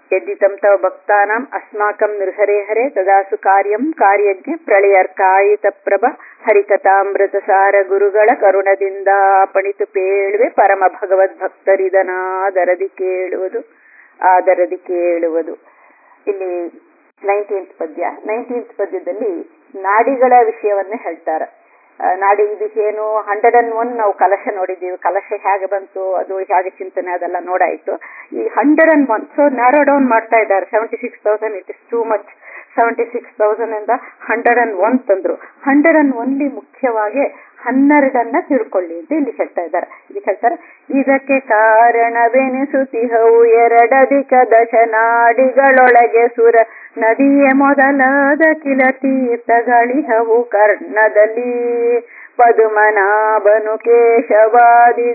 ಯದ್ದಿತಂ ತವ ಭಕ್ತಾನಾಂ ಅಸ್ಮಾಕಂ ನಿರ್ಹರೆ ಹರೆ ತದಾಸು ಕಾರ್ಯಂ ಕಾರ್ಯಜ್ಞ ಪ್ರಳಯರ್ಕಾಯಿತ ಪ್ರಭ ಹರಿಕಥಾಮೃತ ಸಾರ ಗುರುಗಳ ಕರುಣದಿಂದ ಪಣಿತು ಪೇಳುವೆ ಪರಮ ಭಗವದ್ ಭಕ್ತರಿದನಾದರದಿ ಕೇಳುವುದು ಆದರದಿ ಕೇಳುವುದು ಇಲ್ಲಿ ನೈನ್ಟೀನ್ತ್ ಪದ್ಯ ನೈನ್ಟೀನ್ತ್ ಪದ್ಯದಲ್ಲಿ ನಾಡಿಗಳ ವಿಷಯವನ್ನೇ ಹೇಳ್ತಾರೆ ಆ, ನಾಡಿ ಇದಕ್ಕೇನು ಹಂಡ್ರೆಡ್ ಅಂಡ್ ಒನ್ ನಾವು ಕಲಶ ನೋಡಿದ್ದೀವಿ ಕಲಶ ಹೇಗೆ ಬಂತು ಅದು ಹೇಗೆ ಚಿಂತನೆ ಅದೆಲ್ಲ ನೋಡಾಯ್ತು ಈ hundred and one so narrow down ಮಾಡ್ತಾ ಇದ್ದಾರೆ seventy six thousand it is too much seventy six thousand ಇಂದ ಹಂಡ್ರೆಡ್ ಅಂಡ್ ಒನ್ ತಂದ್ರು ಹಂಡ್ರೆಡ್ ಅಂಡ್ ಒನ್ಲಿ ಮುಖ್ಯವಾಗಿ ಹನ್ನೆರಡನ್ನ ತಿಳ್ಕೊಳ್ಳಿ ಅಂತ ಇಲ್ಲಿ ಹೇಳ್ತಾ ಇದ್ದಾರೆ ಇದಕ್ಕೆ ಹೇಳ್ತಾರೆ ಇದಕ್ಕೆ ಕಾರಣವೆನಿಸುತ್ತಿಹವು ಎರಡಧಿಕ ದಶನಾಡಿಗಳೊಳಗೆ ಸುರ ನದಿಯೇ ಮೊದಲಾದ ಕಿಲ ತೀರ್ಥಗಳಿಹವು ಕರ್ಣದಲ್ಲಿ ಪದುಮನಾಭನು ಕೇಶವಾದಿ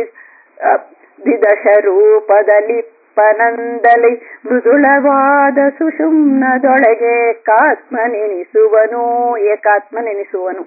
ದ್ವಿದಶ ರೂಪದಲ್ಲಿ ಪನಂದಲಿ ಮೃದುಳವಾದ ಸುಷುಮ್ನದೊಳಗೆ ಏಕಾತ್ಮನೆನಿಸುವನು ಏಕಾತ್ಮನೆನಿಸುವನು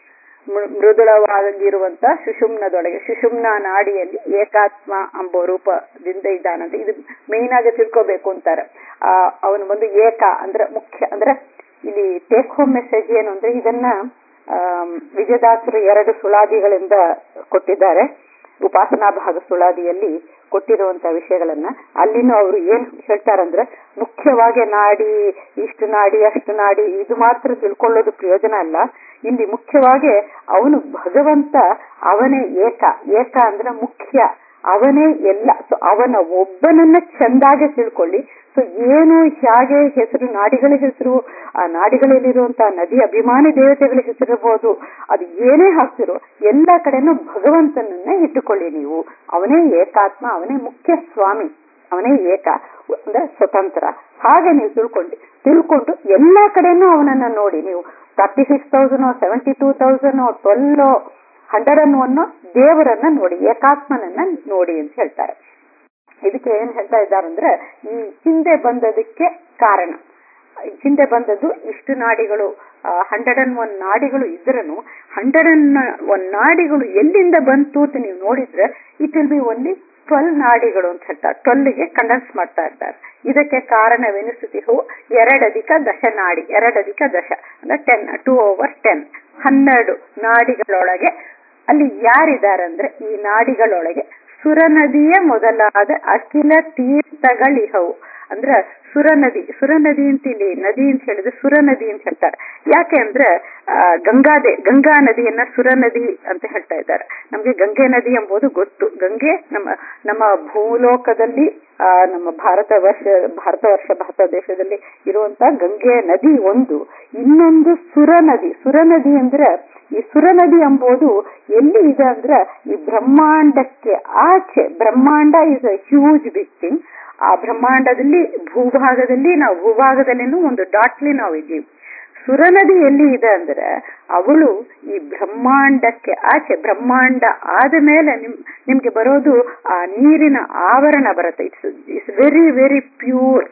ಮೃ- ಮೃದುಳವಾಗಿರುವಂತ ಸುಷುಮ್ನದೊಳಗೆ ಸುಷುಮ್ನ ನಾಡಿಯಲ್ಲಿ ಏಕಾತ್ಮ ಎಂಬ ರೂಪದಿಂದ ಇದ್ದಾನಂತೆ ಇದು ಮೇನ್ ಆಗಿ ತಿಳ್ಕೋಬೇಕು ಅಂತಾರೆ ಆ ಅವನು ಒಂದು ಏಕ ಅಂದ್ರೆ ಮುಖ್ಯ ಅಂದ್ರೆ ಇಲ್ಲಿ ಟೇಕ್ ಹೋಮ್ ಮೆಸೇಜ್ ಏನು ಅಂದ್ರೆ ಇದನ್ನ ಆಮ್, ವಿಜಯದಾಸರು ಎರಡು ಸುಳಾದಿಗಳಿಂದ ಕೊಟ್ಟಿದ್ದಾರೆ ಉಪಾಸನಾ ಭಾಗ ಸುಳಾದಿಯಲ್ಲಿ ಕೊಟ್ಟಿರುವಂತಹ ವಿಷಯಗಳನ್ನ ಅಲ್ಲಿನೂ ಅವರು ಏನ್ ಹೇಳ್ತಾರಂದ್ರೆ ಮುಖ್ಯವಾಗಿ ನಾಡಿ ಇಷ್ಟು ನಾಡಿ ಅಷ್ಟು ನಾಡಿ ಇದು ಮಾತ್ರ ತಿಳ್ಕೊಳ್ಳೋದು ಪ್ರಯೋಜನ ಅಲ್ಲ ಇಲ್ಲಿ ಮುಖ್ಯವಾಗಿ ಅವನು ಭಗವಂತ ಅವನೇ ಏಕ ಏಕ ಅಂದ್ರೆ ಮುಖ್ಯ ಅವನೇ ಎಲ್ಲ ಸೊ ಅವನ ಒಬ್ಬನನ್ನ ಚಂದಾಗೆ ತಿಳ್ಕೊಳ್ಳಿ ಸೊ ಏನು ಹೇಗೆ ಹೆಸರು ನಾಡಿಗಳ ಹೆಸರು ಆ ನಾಡಿಗಳಲ್ಲಿರುವಂತಹ ನದಿ ಅಭಿಮಾನಿ ದೇವತೆಗಳ ಹೆಸರಿರ್ಬೋದು ಅದು ಏನೇ ಹಾಕ್ತಿರೋ ಎಲ್ಲ ಕಡೆನೂ ಭಗವಂತನನ್ನ ಇಟ್ಟುಕೊಳ್ಳಿ ನೀವು ಅವನೇ ಏಕಾತ್ಮ ಅವನೇ ಮುಖ್ಯ ಸ್ವಾಮಿ ಅವನೇ ಏಕ ಅಂದ್ರೆ ಸ್ವತಂತ್ರ ಹಾಗೆ ನೀವು ತಿಳ್ಕೊಂಡು ತಿಳ್ಕೊಂಡು ಎಲ್ಲಾ ಕಡೆನೂ ಅವನನ್ನ ನೋಡಿ ನೀವು thirty six thousand seventy two thousand twelve hundred and one ದೇವರನ್ನ ನೋಡಿ ಏಕಾತ್ಮನನ್ನ ನೋಡಿ ಅಂತ ಹೇಳ್ತಾರೆ ಇದಕ್ಕೆ ಏನ್ ಹೇಳ್ತಾ ಇದ್ದಾರೆ ಅಂದ್ರೆ ಈ ಹಿಂದೆ ಬಂದದಕ್ಕೆ ಕಾರಣ ಹಿಂದೆ ಬಂದದ್ದು ಇಷ್ಟು ನಾಡಿಗಳು ಹಂಡ್ರೆಡ್ ಅಂಡ್ ಒನ್ ನಾಡಿಗಳು ಇದ್ರನು ಹಂಡ್ರೆಡ್ ಅಂಡ್ ಒನ್ ನಾಡಿಗಳು ಎಲ್ಲಿಂದ ಬಂತು ಅಂತ ನೀವು ನೋಡಿದ್ರೆ it will be only twelve ನಾಡಿಗಳು ಅಂತ ಹೇಳ್ತಾರೆ ಟ್ವೆಲ್ಗೆ ಕಂಡೆನ್ಸ್ ಮಾಡ್ತಾ ಇರ್ತಾರೆ ಇದಕ್ಕೆ ಕಾರಣವೆನಿಸುತ್ತಿಹು ಎರಡಧಿಕ ದಶ ನಾಡಿ ಎರಡಧಿಕ ದಶ ಅಂದ್ರೆ ಟೆನ್ ಟೂ ಓವರ್ ಟೆನ್ ಹನ್ನೆರಡು ನಾಡಿಗಳೊಳಗೆ ಅಲ್ಲಿ ಯಾರಿದಾರಂದ್ರೆ ಈ ನಾಡಿಗಳೊಳಗೆ ಸುರನದಿಯ ಮೊದಲಾದ ಅಖಿಲ ತೀರ್ಥಗಳಿಹವು ಅಂದ್ರ ಸುರನದಿ ಸುರನದಿ ಅಂತ ಇಲ್ಲಿ ನದಿ ಅಂತ ಹೇಳಿದ್ರೆ ಸುರನದಿ ಅಂತ ಹೇಳ್ತಾರೆ ಯಾಕೆ ಅಂದ್ರೆ ಆ, ಗಂಗಾದೆ ಗಂಗಾ ನದಿಯನ್ನ ಸುರನದಿ ಅಂತ ಹೇಳ್ತಾ ಇದ್ದಾರೆ ನಮ್ಗೆ ಗಂಗೆ ನದಿ ಎಂಬುದು ಗೊತ್ತು ಗಂಗೆ ನಮ್ಮ ನಮ್ಮ ಭೂಲೋಕದಲ್ಲಿ ಆ, ನಮ್ಮ ಭಾರತ ವರ್ಷ ಭಾರತ ವರ್ಷ ಭಾರತ ದೇಶದಲ್ಲಿ ಇರುವಂತ ಗಂಗೆ ನದಿ ಒಂದು ಇನ್ನೊಂದು ಸುರನದಿ ಸುರನದಿ ಅಂದ್ರೆ ಈ ಸುರನದಿ ಎಂಬುದು ಎಲ್ಲಿ ಇದೆ ಅಂದ್ರೆ ಈ ಬ್ರಹ್ಮಾಂಡಕ್ಕೆ ಆಚೆ ಬ್ರಹ್ಮಾಂಡ is a huge big thing ಆ ಬ್ರಹ್ಮಾಂಡದಲ್ಲಿ ಭೂಭಾಗದಲ್ಲಿ ನಾವು ಭೂಭಾಗದಲ್ಲಿನೂ ಒಂದು ಡಾಟ್ಲಿ ನಾವು ಇದ್ದೀವಿ ಸುರನದಿ ಎಲ್ಲಿ ಇದೆ ಅಂದ್ರೆ ಅವಳು ಈ ಬ್ರಹ್ಮಾಂಡಕ್ಕೆ ಆಚೆ ಬ್ರಹ್ಮಾಂಡ ಆದ ಮೇಲೆ ನಿಮ್ ನಿಮ್ಗೆ ಬರೋದು ಆ ನೀರಿನ ಆವರಣ ಬರುತ್ತೆ it's it's very very pure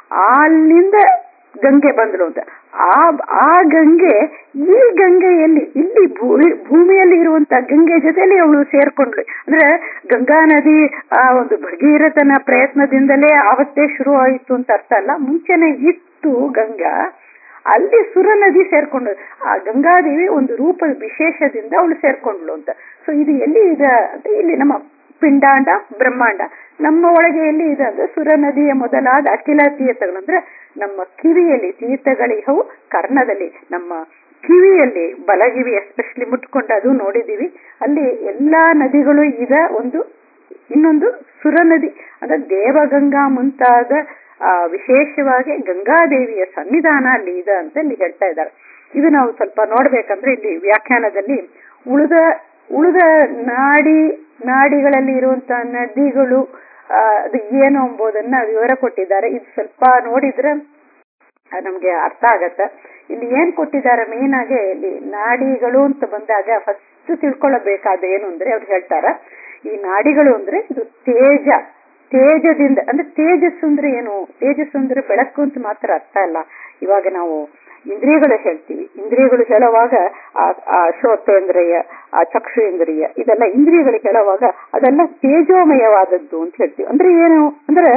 ಅಲ್ಲಿಂದ ಗಂಗೆ ಬಂದಳು ಅಂತ ಆ ಆ ಗಂಗೆ ಈ ಗಂಗೆಯಲ್ಲಿ ಇಲ್ಲಿ ಭೂ- ಭೂಮಿಯಲ್ಲಿ ಇರುವಂತ ಗಂಗೆ ಜೊತೆಲಿ ಅವಳು ಸೇರ್ಕೊಂಡ್ಳು ಅಂದ್ರೆ ಗಂಗಾ ನದಿ ಆ ಒಂದು ಭಗೀರಥನ ಪ್ರಯತ್ನದಿಂದಲೇ ಆವತ್ತೇ ಶುರು ಆಯಿತು ಅಂತ ಅರ್ಥ ಅಲ್ಲ ಮುಂಚೆನೆ ಇತ್ತು ಗಂಗಾ ಅಲ್ಲಿ ಸುರ ನದಿ ಸೇರ್ಕೊಂಡು ಆ ಗಂಗಾದೇವಿ ಒಂದು ರೂಪ ವಿಶೇಷದಿಂದ ಅವಳು ಸೇರ್ಕೊಂಡ್ಲು ಅಂತ ಸೊ ಇದು ಎಲ್ಲಿ ಇದೆ ಅಂತ ಇಲ್ಲಿ ನಮ್ಮ ಪಿಂಡಾಂಡ ಬ್ರಹ್ಮಾಂಡ ನಮ್ಮ ಒಳಗೆ ಎಲ್ಲಿ ಇದೆ ಅಂದ್ರೆ ಸುರ ನದಿಯ ಮೊದಲಾದ ಅಖಿಲ ತೀರ್ಥಗಳು ಅಂದ್ರೆ ನಮ್ಮ ಕಿವಿಯಲ್ಲಿ ತೀರ್ಥಗಳಿಹವು ಕರ್ಣದಲ್ಲಿ ನಮ್ಮ ಕಿವಿಯಲ್ಲಿ ಬಲಗಿವಿ ಎಸ್ಪೆಷಲಿ ಮುಟ್ಕೊಂಡು ಅದು ನೋಡಿದೀವಿ ಅಲ್ಲಿ ಎಲ್ಲಾ ನದಿಗಳು ಇದೆ ಒಂದು ಇನ್ನೊಂದು ಸುರ ನದಿ ಅಂದ್ರೆ ದೇವಗಂಗಾ ಮುಂತಾದ ಆ ವಿಶೇಷವಾಗಿ ಗಂಗಾದೇವಿಯ ಸನ್ನಿಧಾನ ಅಲ್ಲಿ ಇದೆ ಅಂತ ಇಲ್ಲಿ ಹೇಳ್ತಾ ಇದ್ದಾರೆ ಇದು ನಾವು ಸ್ವಲ್ಪ ನೋಡ್ಬೇಕಂದ್ರೆ ಇಲ್ಲಿ ವ್ಯಾಖ್ಯಾನದಲ್ಲಿ ಉಳಿದ ಉಳಿದ ನಾಡಿ ನಾಡಿಗಳಲ್ಲಿ ಇರುವಂತಹ ನದಿಗಳು ಆ, ಅದು ಏನು ಎಂಬುದನ್ನ ವಿವರ ಕೊಟ್ಟಿದ್ದಾರೆ ಇದು ಸ್ವಲ್ಪ ನೋಡಿದ್ರೆ ಆ, ನಮ್ಗೆ ಅರ್ಥ ಆಗತ್ತೆ ಇಲ್ಲಿ ಏನ್ ಕೊಟ್ಟಿದ್ದಾರೆ ಮೇನ್ ಆಗಿ ಇಲ್ಲಿ ನಾಡಿಗಳು ಅಂತ ಬಂದಾಗ ಫಸ್ಟ್ ತಿಳ್ಕೊಳ್ಳಬೇಕಾದ ಏನು ಅಂದ್ರೆ ಅವ್ರು ಹೇಳ್ತಾರ ಈ ನಾಡಿಗಳು ಅಂದ್ರೆ ಇದು ತೇಜ ತೇಜದಿಂದ ಅಂದ್ರೆ ತೇಜಸ್ಸು ಅಂದ್ರೆ ಏನು ತೇಜಸ್ಸು ಅಂದ್ರೆ ಬೆಳಕು ಅಂತ ಮಾತ್ರ ಅರ್ಥ ಅಲ್ಲ ಇವಾಗ ನಾವು ಇಂದ್ರಿಯಗಳು ಹೇಳ್ತೀವಿ ಇಂದ್ರಿಯಗಳು ಹೇಳುವಾಗ ಆ ಆ ಶ್ರೋತೇಂದ್ರಿಯ ಆ ಚಕ್ಷು ಇಂದ್ರಿಯ ಇದೆಲ್ಲ ಇಂದ್ರಿಯಗಳು ಹೇಳುವಾಗ ಅದೆಲ್ಲ ತೇಜೋಮಯವಾದದ್ದು ಅಂತ ಹೇಳ್ತೀವಿ ಅಂದ್ರೆ ಏನು ಅಂದ್ರೆ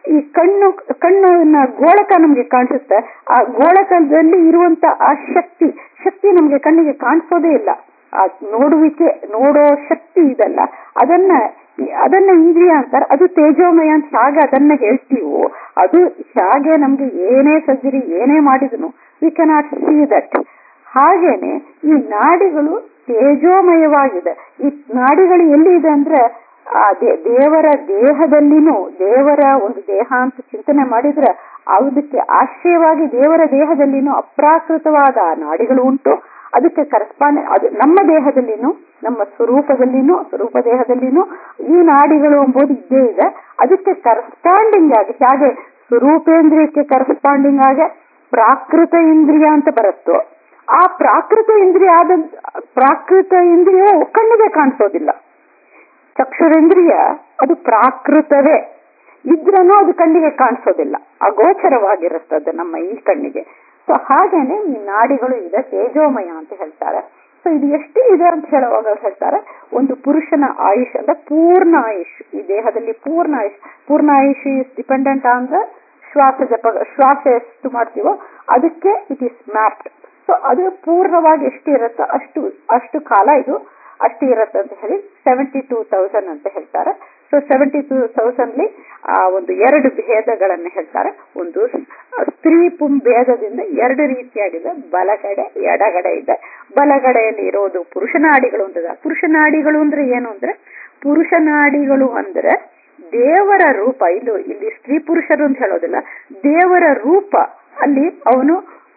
ಈ ಕಣ್ಣು ಕಣ್ಣಿನ ಗೋಳಕ ನಮ್ಗೆ ಕಾಣಿಸುತ್ತೆ ಆ ಗೋಳಕದಲ್ಲಿ ಇರುವಂತ ಆ ಶಕ್ತಿ ಶಕ್ತಿ ನಮ್ಗೆ ಕಣ್ಣಿಗೆ ಕಾಣಿಸೋದೇ ಇಲ್ಲ ಆ ನೋಡುವಿಕೆ ನೋಡೋ ಶಕ್ತಿ ಇದಲ್ಲ ಅದನ್ನ ಅದನ್ನ ಇಂದ್ರಿಯ ಅಂತಾರೆ ಅದು ತೇಜೋಮಯ ಅಂತ ಹೇಗೆ ಅದನ್ನ ಹೇಳ್ತೀವೋ ಅದು ಹೇಗೆ ನಮ್ಗೆ ಏನೇ ಸರ್ಜರಿ ಏನೇ ಮಾಡಿದ್ರು ವಿ ಕೆನಾಟ್ ಸಿ ದಟ್ ಹಾಗೇನೆ ಈ ನಾಡಿಗಳು ತೇಜೋಮಯವಾಗಿದೆ ಈ ನಾಡಿಗಳು ಎಲ್ಲಿ ಇದೆ ಅಂದ್ರೆ ಆ ದೇವರ ದೇಹದಲ್ಲಿನೂ ದೇವರ ಒಂದು ದೇಹ ಅಂತ ಚಿಂತನೆ ಮಾಡಿದ್ರೆ ಅದಕ್ಕೆ ಆಶ್ರಯವಾಗಿ ದೇವರ ದೇಹದಲ್ಲಿನೂ ಅಪ್ರಾಕೃತವಾದ ನಾಡಿಗಳು ಉಂಟು ಅದಕ್ಕೆ ಕರೆಸ್ಪಾಂಡ್ ಅದು ನಮ್ಮ ದೇಹದಲ್ಲಿನೂ ನಮ್ಮ ಸ್ವರೂಪದಲ್ಲಿನೂ ಸ್ವರೂಪ ದೇಹದಲ್ಲಿನೂ ಈ ನಾಡಿಗಳು ಎಂಬುದು ಇದ್ದೇ ಇದೆ ಅದಕ್ಕೆ ಕರೆಸ್ಪಾಂಡಿಂಗ್ ಆಗಿ ಹಾಗೆ ಸ್ವರೂಪೇಂದ್ರಿಯಕ್ಕೆ ಕರೆಸ್ಪಾಂಡಿಂಗ್ ಆಗಿ ಪ್ರಾಕೃತ ಇಂದ್ರಿಯ ಅಂತ ಬರುತ್ತೋ ಆ ಪ್ರಾಕೃತ ಇಂದ್ರಿಯ ಆದ ಪ್ರಾಕೃತ ಇಂದ್ರಿಯವು ಕಣ್ಣಿಗೆ ಕಾಣಿಸೋದಿಲ್ಲ ಚಕ್ಷುರೇಂದ್ರಿಯ ಅದು ಪ್ರಾಕೃತವೇ ಇದ್ರೂ ಅದು ಕಣ್ಣಿಗೆ ಕಾಣಿಸೋದಿಲ್ಲ ಅಗೋಚರವಾಗಿರುತ್ತದೆ ನಮ್ಮ ಈ ಕಣ್ಣಿಗೆ ಸೊ ಹಾಗೇನೆ ಈ ನಾಡಿಗಳು ಇದೆ ತೇಜೋಮಯ ಅಂತ ಹೇಳ್ತಾರೆ ಸೊ ಇದು ಎಷ್ಟು ಇದೆ ಅಂತ ಹೇಳುವಾಗ ಅವ್ರು ಹೇಳ್ತಾರೆ ಒಂದು ಪುರುಷನ ಆಯುಷ್ ಅಂದ್ರೆ ಪೂರ್ಣ ಆಯುಷ್ ಈ ದೇಹದಲ್ಲಿ ಪೂರ್ಣ ಆಯುಷ್ ಪೂರ್ಣ ಆಯುಷ್ ಇಸ್ ಡಿಪೆಂಡೆಂಟ್ ಆನ್ ದ ಶ್ವಾಸ ಜಪ ಶ್ವಾಸ ಎಷ್ಟು ಮಾಡ್ತೀವೋ ಅದಕ್ಕೆ ಇಟ್ ಈಸ್ ಮ್ಯಾಪ್ಡ್ ಸೊ ಅದು ಪೂರ್ಣವಾಗಿ ಎಷ್ಟು ಇರುತ್ತೋ ಅಷ್ಟು ಅಷ್ಟು ಕಾಲ ಇದು ಅಷ್ಟು ಇರುತ್ತೆ ಅಂತ ಹೇಳಿ ಸೆವೆಂಟಿ ಟೂ ತೌಸಂಡ್ ಅಂತ ಹೇಳ್ತಾರೆ ಸೊ ಸೆವೆಂಟಿ ಟೂ ತೌಸಂಡ್ಲಿ ಆ ಒಂದು ಎರಡು ಭೇದಗಳನ್ನು ಹೇಳ್ತಾರೆ ಒಂದು ಸ್ತ್ರೀ ಪುಂ ಭೇದದಿಂದ ಎರಡು ರೀತಿಯಾಗಿದೆ ಬಲಗಡೆ ಎಡಗಡೆ ಇದೆ ಬಲಗಡೆಯಲ್ಲಿ ಇರೋದು ಪುರುಷನಾಡಿಗಳು ಅಂತ ಪುರುಷನಾಡಿಗಳು ಅಂದ್ರೆ ಏನು ಅಂದ್ರೆ ಪುರುಷನಾಡಿಗಳು ಅಂದ್ರೆ ದೇವರ ರೂಪ ಇದು ಇಲ್ಲಿ ಸ್ತ್ರೀ ಪುರುಷರು ಅಂತ ಹೇಳೋದಿಲ್ಲ ದೇವರ ರೂಪ ಅಲ್ಲಿ ಅವನು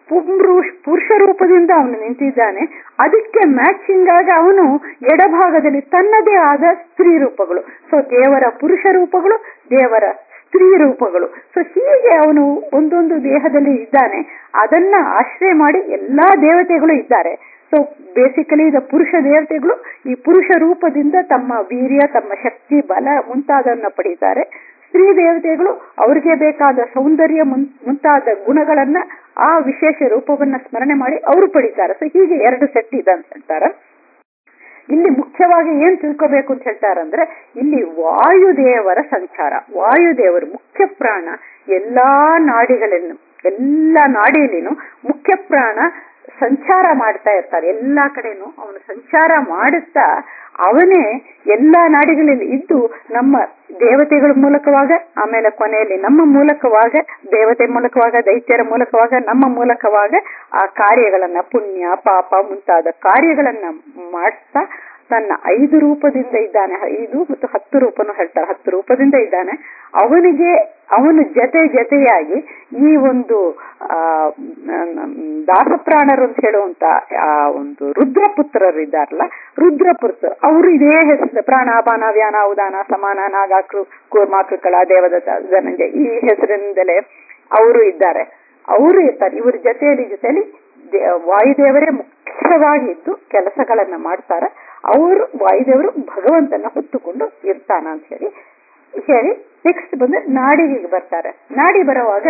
ಪುರುಷ ರೂಪದಿಂದ ಅವನು ನಿಂತಿದ್ದಾನೆ ಅದಕ್ಕೆ ಮ್ಯಾಚಿಂಗ್ ಆಗಿ ಅವನು ಎಡಭಾಗದಲ್ಲಿ ತನ್ನದೇ ಆದ ಸ್ತ್ರೀ ರೂಪಗಳು ಸೊ ದೇವರ ಪುರುಷ ರೂಪಗಳು ದೇವರ ಸ್ತ್ರೀ ರೂಪಗಳು ಸೊ ಹೀಗೆ ಅವನು ಒಂದೊಂದು ದೇಹದಲ್ಲಿ ಇದ್ದಾನೆ ಅದನ್ನ ಆಶ್ರಯ ಮಾಡಿ ಎಲ್ಲಾ ದೇವತೆಗಳು ಇದ್ದಾರೆ ಸೊ ಬೇಸಿಕಲಿ ದ ಪುರುಷ ದೇವತೆಗಳು ಈ ಪುರುಷ ರೂಪದಿಂದ ತಮ್ಮ ವೀರ್ಯ ತಮ್ಮ ಶಕ್ತಿ ಬಲ ಮುಂತಾದನ್ನ ಪಡೀತಾರೆ ಸ್ತ್ರೀ ದೇವತೆಗಳು ಅವ್ರಿಗೆ ಬೇಕಾದ ಸೌಂದರ್ಯ ಮುಂತಾದ ಗುಣಗಳನ್ನ ಆ ವಿಶೇಷ ರೂಪವನ್ನ ಸ್ಮರಣೆ ಮಾಡಿ ಅವರು ಪಡಿತಾರೆ ಸೊ ಹೀಗೆ ಎರಡು ಸೆಟ್ ಇದೆ ಅಂತ ಹೇಳ್ತಾರೆ ಇಲ್ಲಿ ಮುಖ್ಯವಾಗಿ ಏನ್ ತಿಳ್ಕೋಬೇಕು ಅಂತ ಹೇಳ್ತಾರಂದ್ರೆ ಇಲ್ಲಿ ವಾಯುದೇವರ ಸಂಚಾರ ವಾಯುದೇವರು ಮುಖ್ಯ ಪ್ರಾಣ ಎಲ್ಲಾ ನಾಡಿಗಳನ್ನು ಎಲ್ಲಾ ನಾಡಿಯಲ್ಲಿನೂ ಮುಖ್ಯ ಪ್ರಾಣ ಸಂಚಾರ ಮಾಡ್ತಾ ಇರ್ತಾರೆ ಎಲ್ಲಾ ಕಡೆನೂ ಅವನು ಸಂಚಾರ ಮಾಡುತ್ತಾ ಅವನೇ ಎಲ್ಲಾ ನಾಡಿಗಳಲ್ಲಿ ಇದ್ದು ನಮ್ಮ ದೇವತೆಗಳ ಮೂಲಕವಾಗ ಆಮೇಲೆ ಕೊನೆಯಲ್ಲಿ ನಮ್ಮ ಮೂಲಕವಾಗ ದೇವತೆ ಮೂಲಕವಾಗ ದೈತ್ಯರ ಮೂಲಕವಾಗ ನಮ್ಮ ಮೂಲಕವಾಗ ಆ ಕಾರ್ಯಗಳನ್ನ ಪುಣ್ಯ ಪಾಪ ಮುಂತಾದ ಕಾರ್ಯಗಳನ್ನ ಮಾಡಿಸ್ತಾ ತನ್ನ ಐದು ರೂಪದಿಂದ ಇದ್ದಾನೆ ಐದು ಮತ್ತು ಹತ್ತು ರೂಪನು ಹೇಳ್ತಾರೆ ಹತ್ತು ರೂಪದಿಂದ ಇದ್ದಾನೆ ಅವನಿಗೆ ಅವನು ಜೊತೆ ಜೊತೆಯಾಗಿ ಈ ಒಂದು ಆ ದಾಸಪ್ರಾಣರು ಅಂತ ಹೇಳುವಂತ ಆ ಒಂದು ರುದ್ರಪುತ್ರರು ಇದ್ದಾರಲ್ಲ ರುದ್ರಪುತ್ರ ಅವರು ಇದೇ ಹೆಸರು ಪ್ರಾಣಾಪಾನ ವ್ಯಾನ ಉದಾನ ಸಮಾನ ನಾಗಾಕ್ರು ಕೂರ್ಮಾಕೃಕಳ ದೇವದತ್ತ ಧನಂಜಯ ಈ ಹೆಸರಿನಿಂದಲೇ ಅವರು ಇದ್ದಾರೆ ಅವರು ಇರ್ತಾರೆ ಇವ್ರ ಜೊತೆಯಲ್ಲಿ ಜೊತೆಯಲ್ಲಿ ವಾಯುದೇವರೇ ಮುಖ್ಯವಾಗಿದ್ದು ಕೆಲಸಗಳನ್ನ ಮಾಡ್ತಾರೆ ಅವರು ವಾಯುದೇವರು ಭಗವಂತನ ಹೊತ್ತುಕೊಂಡು ಇರ್ತಾನ ಅಂತ ಹೇಳಿ ಹೇಳಿ ನೆಕ್ಸ್ಟ್ ಬಂದು ನಾಡಿಗೆ ಬರ್ತಾರೆ ನಾಡಿ ಬರುವಾಗ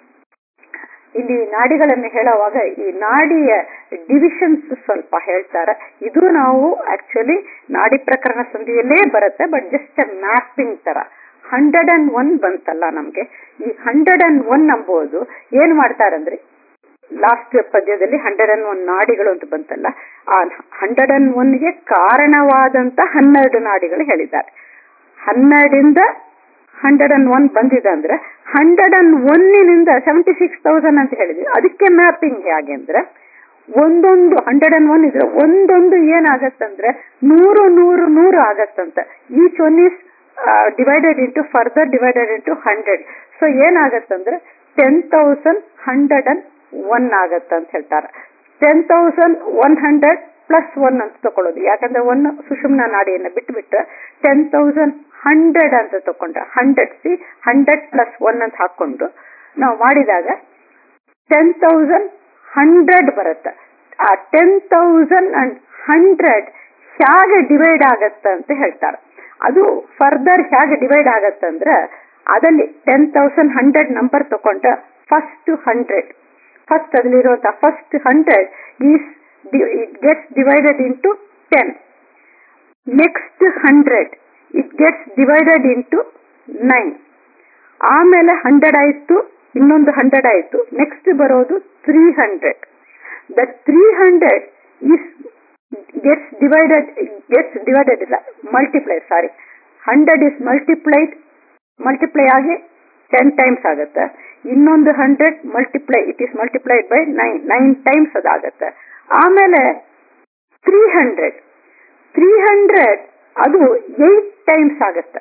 ಇಲ್ಲಿ ನಾಡಿಗಳನ್ನು ಹೇಳುವಾಗ ಈ ನಾಡಿಯ ಡಿವಿಷನ್ಸ್ ಸ್ವಲ್ಪ ಹೇಳ್ತಾರೆ ಇದು ನಾವು ಆಕ್ಚುಲಿ ನಾಡಿ ಪ್ರಕರಣ ಸಂಧಿಯಲ್ಲೇ ಬರುತ್ತೆ ಬಟ್ ಜಸ್ಟ್ ಮ್ಯಾಪಿಂಗ್ ತರ ಹಂಡ್ರೆಡ್ ಅಂಡ್ ಒನ್ ಬಂತಲ್ಲ ನಮ್ಗೆ ಈ ಹಂಡ್ರೆಡ್ ಅಂಡ್ ಒನ್ ಅಂಬೋದು ಏನ್ ಮಾಡ್ತಾರಂದ್ರೆ ಲಾಸ್ಟ್ ಪದ್ಯದಲ್ಲಿ ಹಂಡ್ರೆಡ್ ಅಂಡ್ ಒನ್ ನಾಡಿಗಳು ಅಂತ ಬಂತಲ್ಲ ಆ ಹಂಡ್ರೆಡ್ ಅಂಡ್ ಒನ್ಗೆ ಕಾರಣವಾದಂತ ಹನ್ನೆರಡು ನಾಡಿಗಳು ಹೇಳಿದ್ದಾರೆ ಹನ್ನೆರಡಿಂದ ಹಂಡ್ರೆಡ್ ಅಂಡ್ ಒನ್ ಬಂದಿದೆ ಅಂದ್ರೆ ಹಂಡ್ರೆಡ್ ಅಂಡ್ ಒನ್ನಿನಿಂದ ಸೆವೆಂಟಿ ಸಿಕ್ಸ್ ತೌಸಂಡ್ ಅಂತ ಹೇಳಿದ್ವಿ ಅದಕ್ಕೆ ಮ್ಯಾಪಿಂಗ್ ಹೇಗೆ ಅಂದ್ರೆ ಒಂದೊಂದು ಹಂಡ್ರೆಡ್ ಅಂಡ್ ಒನ್ ಇದ್ರೆ ಒಂದೊಂದು ಏನಾಗತ್ತಂದ್ರೆ ನೂರು ನೂರು ನೂರು ಆಗತ್ತಂತ each one is divided into further divided into hundred so ಏನಾಗತ್ತಂದ್ರೆ ten thousand hundred and one ಆಗತ್ತ ಅಂತ ಹೇಳ್ತಾರೆ ten thousand one hundred plus one ಅಂತ ತಗೊಳ್ಳೋದು ಯಾಕಂದ್ರೆ ಒನ್ ಸುಷುಮ್ನ ನಾಡಿಯನ್ನ ಬಿಟ್ಬಿಟ್ರೆ ಟೆನ್ ತೌಸಂಡ್ ಹಂಡ್ರೆಡ್ ಅಂತ ತಕೊಂಡ್ರೆ ಹಂಡ್ರೆಡ್ ಸಿ ಹಂಡ್ರೆಡ್ ಪ್ಲಸ್ ಒನ್ ಅಂತ ಹಾಕೊಂಡು ನಾವು ಮಾಡಿದಾಗ ಟೆನ್ ತೌಸಂಡ್ ಹಂಡ್ರೆಡ್ ಬರುತ್ತೆ ಆ ಟೆನ್ ತೌಸಂಡ್ ಅಂಡ್ ಹಂಡ್ರೆಡ್ ಹೇಗೆ ಡಿವೈಡ್ ಆಗತ್ತ ಅಂತ ಹೇಳ್ತಾರೆ ಅದು ಫರ್ದರ್ ಹೇಗೆ ಡಿವೈಡ್ ಆಗತ್ತಂದ್ರೆ ಅದಲ್ಲಿ ಟೆನ್ ತೌಸಂಡ್ ಹಂಡ್ರೆಡ್ ನಂಬರ್ ತಕೊಂಡ್ರೆ ಫಸ್ಟ್ ಹಂಡ್ರೆಡ್ ಫಸ್ಟ್ ಅದಲ್ಲಿರುವಂತಹ first hundred is it gets divided into ten next hundred it gets divided into nine ಆಮೇಲೆ ಹಂಡ್ರೆಡ್ ಆಯ್ತು ಇನ್ನೊಂದು ಹಂಡ್ರೆಡ್ ಆಯ್ತು ನೆಕ್ಸ್ಟ್ ಬರೋದು three hundred the three hundred is gets divided gets divided ಇಲ್ಲ multiply sorry hundred is multiplied multiply ಆಗಿ ten times ಆಗುತ್ತೆ ಇನ್ನೊಂದು hundred multiply it is multiplied by nine nine times ಅದಾಗತ್ತೆ ಆಮೇಲೆ ತ್ರೀ ಹಂಡ್ರೆಡ್ ತ್ರೀ ಹಂಡ್ರೆಡ್ ಅದು eight times ಆಗುತ್ತೆ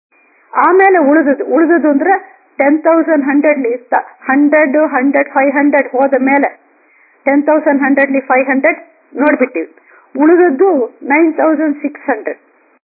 ಆಮೇಲೆ ಉಳಿದದು ಉಳಿದದು ಅಂದ್ರೆ ಟೆನ್ ತೌಸಂಡ್ ಹಂಡ್ರೆಡ್ಲಿ ಹಂಡ್ರೆಡ್ ಹಂಡ್ರೆಡ್ ಫೈವ್ ಹಂಡ್ರೆಡ್ ಹೋದ ಮೇಲೆ ಟೆನ್ ತೌಸಂಡ್ ಹಂಡ್ರೆಡ್ಲಿ ಫೈವ್ ಹಂಡ್ರೆಡ್ ನೋಡ್ಬಿಟ್ಟಿವಿ ಉಳಿದದ್ದು ನೈನ್ ತೌಸಂಡ್ ಸಿಕ್ಸ್ ಹಂಡ್ರೆಡ್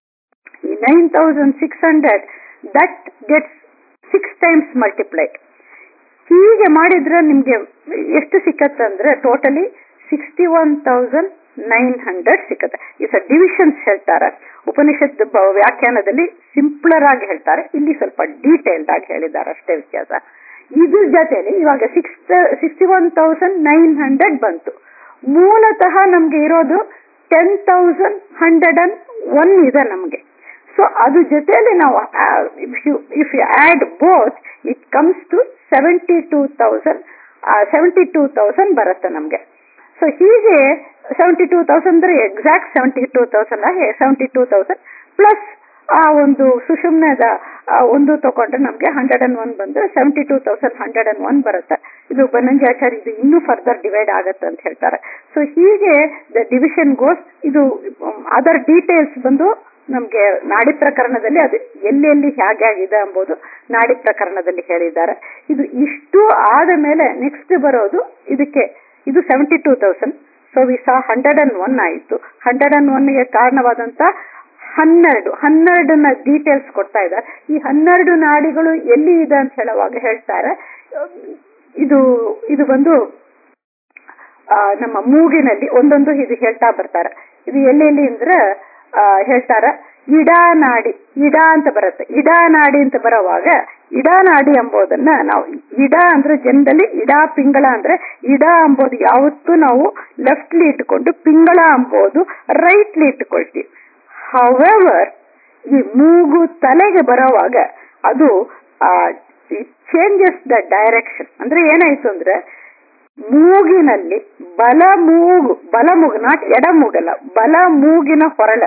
ಈ nine thousand six hundred that gets six times multiplied ಹೀಗೆ ಮಾಡಿದ್ರೆ ನಿಮ್ಗೆ ಎಷ್ಟು ಸಿಕ್ಕತ್ತಂದ್ರೆ totally sixty one thousand nine hundred ಸಿಕ್ಕತ್ತೆ ಇಸ್ ಡಿವಿಷನ್ಸ್ ಹೇಳ್ತಾರೆ ಉಪನಿಷತ್ ಬ- ವ್ಯಾಖ್ಯಾನದಲ್ಲಿ ಸಿಂಪ್ಲರ್ ಆಗಿ ಹೇಳ್ತಾರೆ ಇಲ್ಲಿ ಸ್ವಲ್ಪ ಡೀಟೇಲ್ಡ್ ಆಗಿ ಹೇಳಿದ್ದಾರೆ ಅಷ್ಟೇ ವ್ಯತ್ಯಾಸ ಇದ್ರ ಜೊತೆಲಿ ಇವಾಗ six sixty one thousand nine hundred ಬಂತು ಮೂಲತಃ ನಮ್ಗೆ ಇರೋದು ten thousand hundred and one ಇದೆ ನಮ್ಗೆ ಸೊ ಅದ್ರ ಜೊತೆಲಿ ನಾವು if you if you add both it comes to seventy two thousand seventy two thousand ಬರುತ್ತೆ ನಮ್ಗೆ ಸೊ ಹೀಗೆ ಸೆವೆಂಟಿ ಟೂ ತೌಸಂಡ್ ಅಂದ್ರೆ ಎಕ್ಸಾಕ್ಟ್ ಸೆವೆಂಟಿ ಟೂ ತೌಸಂಡ್ ಆಗಿ ಸೆವೆಂಟಿ ಟೂ ತೌಸಂಡ್ ಪ್ಲಸ್ ಆ ಒಂದು ಸುಷುಮ್ನದ ಆ ಒಂದು ತಗೊಂಡ್ರೆ ನಮ್ಗೆ ಹಂಡ್ರೆಡ್ ಅಂಡ್ ಒನ್ ಬಂದ್ರೆ seventy two thousand hundred and one ಬರುತ್ತೆ ಇದು ಬನಂಜಾಚಾರ್ಯ ಇದು ಇನ್ನೂ ಫರ್ದರ್ ಡಿವೈಡ್ ಆಗತ್ತೆ ಅಂತ ಹೇಳ್ತಾರೆ ಸೊ ಹೀಗೆ ದ ಡಿವಿಷನ್ ಗೋಸ್ ಇದು ಅದರ್ ಡೀಟೇಲ್ಸ್ ಬಂದು ನಮ್ಗೆ ನಾಡಿ ಪ್ರಕರಣದಲ್ಲಿ ಅದು ಎಲ್ಲೆಲ್ಲಿ ಹೇಗೆ ಆಗಿದೆ ಎಂಬುದು ನಾಡಿ ಪ್ರಕರಣದಲ್ಲಿ ಹೇಳಿದ್ದಾರೆ ಇದು ಇಷ್ಟು ಆದ ಮೇಲೆ ನೆಕ್ಸ್ಟ್ ಬರೋದು ಇದಕ್ಕೆ ಇದು seventy two thousand so we saw hundred and one ಆಯಿತು ಹಂಡ್ರೆಡ್ ಅಂಡ್ ಒನ್ಗೆ ಕಾರಣವಾದಂತ ಹನ್ನೆರಡು ಹನ್ನೆರಡನ್ನ ಡೀಟೇಲ್ಸ್ ಕೊಡ್ತಾ ಇದ್ದಾರೆ ಈ ಹನ್ನೆರಡು ನಾಡಿಗಳು ಎಲ್ಲಿ ಇದೆ ಅಂತ ಹೇಳುವಾಗ ಹೇಳ್ತಾರೆ ಇದು ಇದು ಬಂದು ಆ, ನಮ್ಮ ಮೂಗಿನಲ್ಲಿ ಒಂದೊಂದು ಇದು ಹೇಳ್ತಾ ಬರ್ತಾರೆ ಇದು ಎಲ್ಲೆಲ್ಲಿ ಅಂದ್ರೆ ಆ, ಹೇಳ್ತಾರ ಇಡಾ ನಾಡಿ ಇಡಾ ಅಂತ ಬರುತ್ತೆ ಇಡಾ ನಾಡಿ ಅಂತ ಬರುವಾಗ ಇಡಾ ನಾಡಿ ಎಂಬುದನ್ನ ನಾವು ಇಡಾ ಅಂದ್ರೆ ಜನರಲಿ ಇಡಾ ಪಿಂಗಳ ಅಂದ್ರೆ ಇಡಾ ಎಂಬುದು ಯಾವತ್ತೂ ನಾವು ಲೆಫ್ಟ್ಲಿ ಇಟ್ಕೊಂಡು ಪಿಂಗಳ ಎಂಬುದು ರೈಟ್ಲಿ ಇಟ್ಕೊಳ್ತೀವಿ ಹವೆವರ್ ಈ ಮೂಗು ತಲೆಗೆ ಬರೋವಾಗ ಅದು ಚೇಂಜಸ್ ದ ಡೈರೆಕ್ಷನ್ ಅಂದ್ರೆ ಏನಾಯ್ತು ಅಂದ್ರೆ ಮೂಗಿನಲ್ಲಿ ಬಲ ಮೂಗು ಬಲ ಮೂಗು ನಾಟ್ ಎಡ ಮೂಗಲ್ಲ ಬಲ ಮೂಗಿನ ಹೊರಳ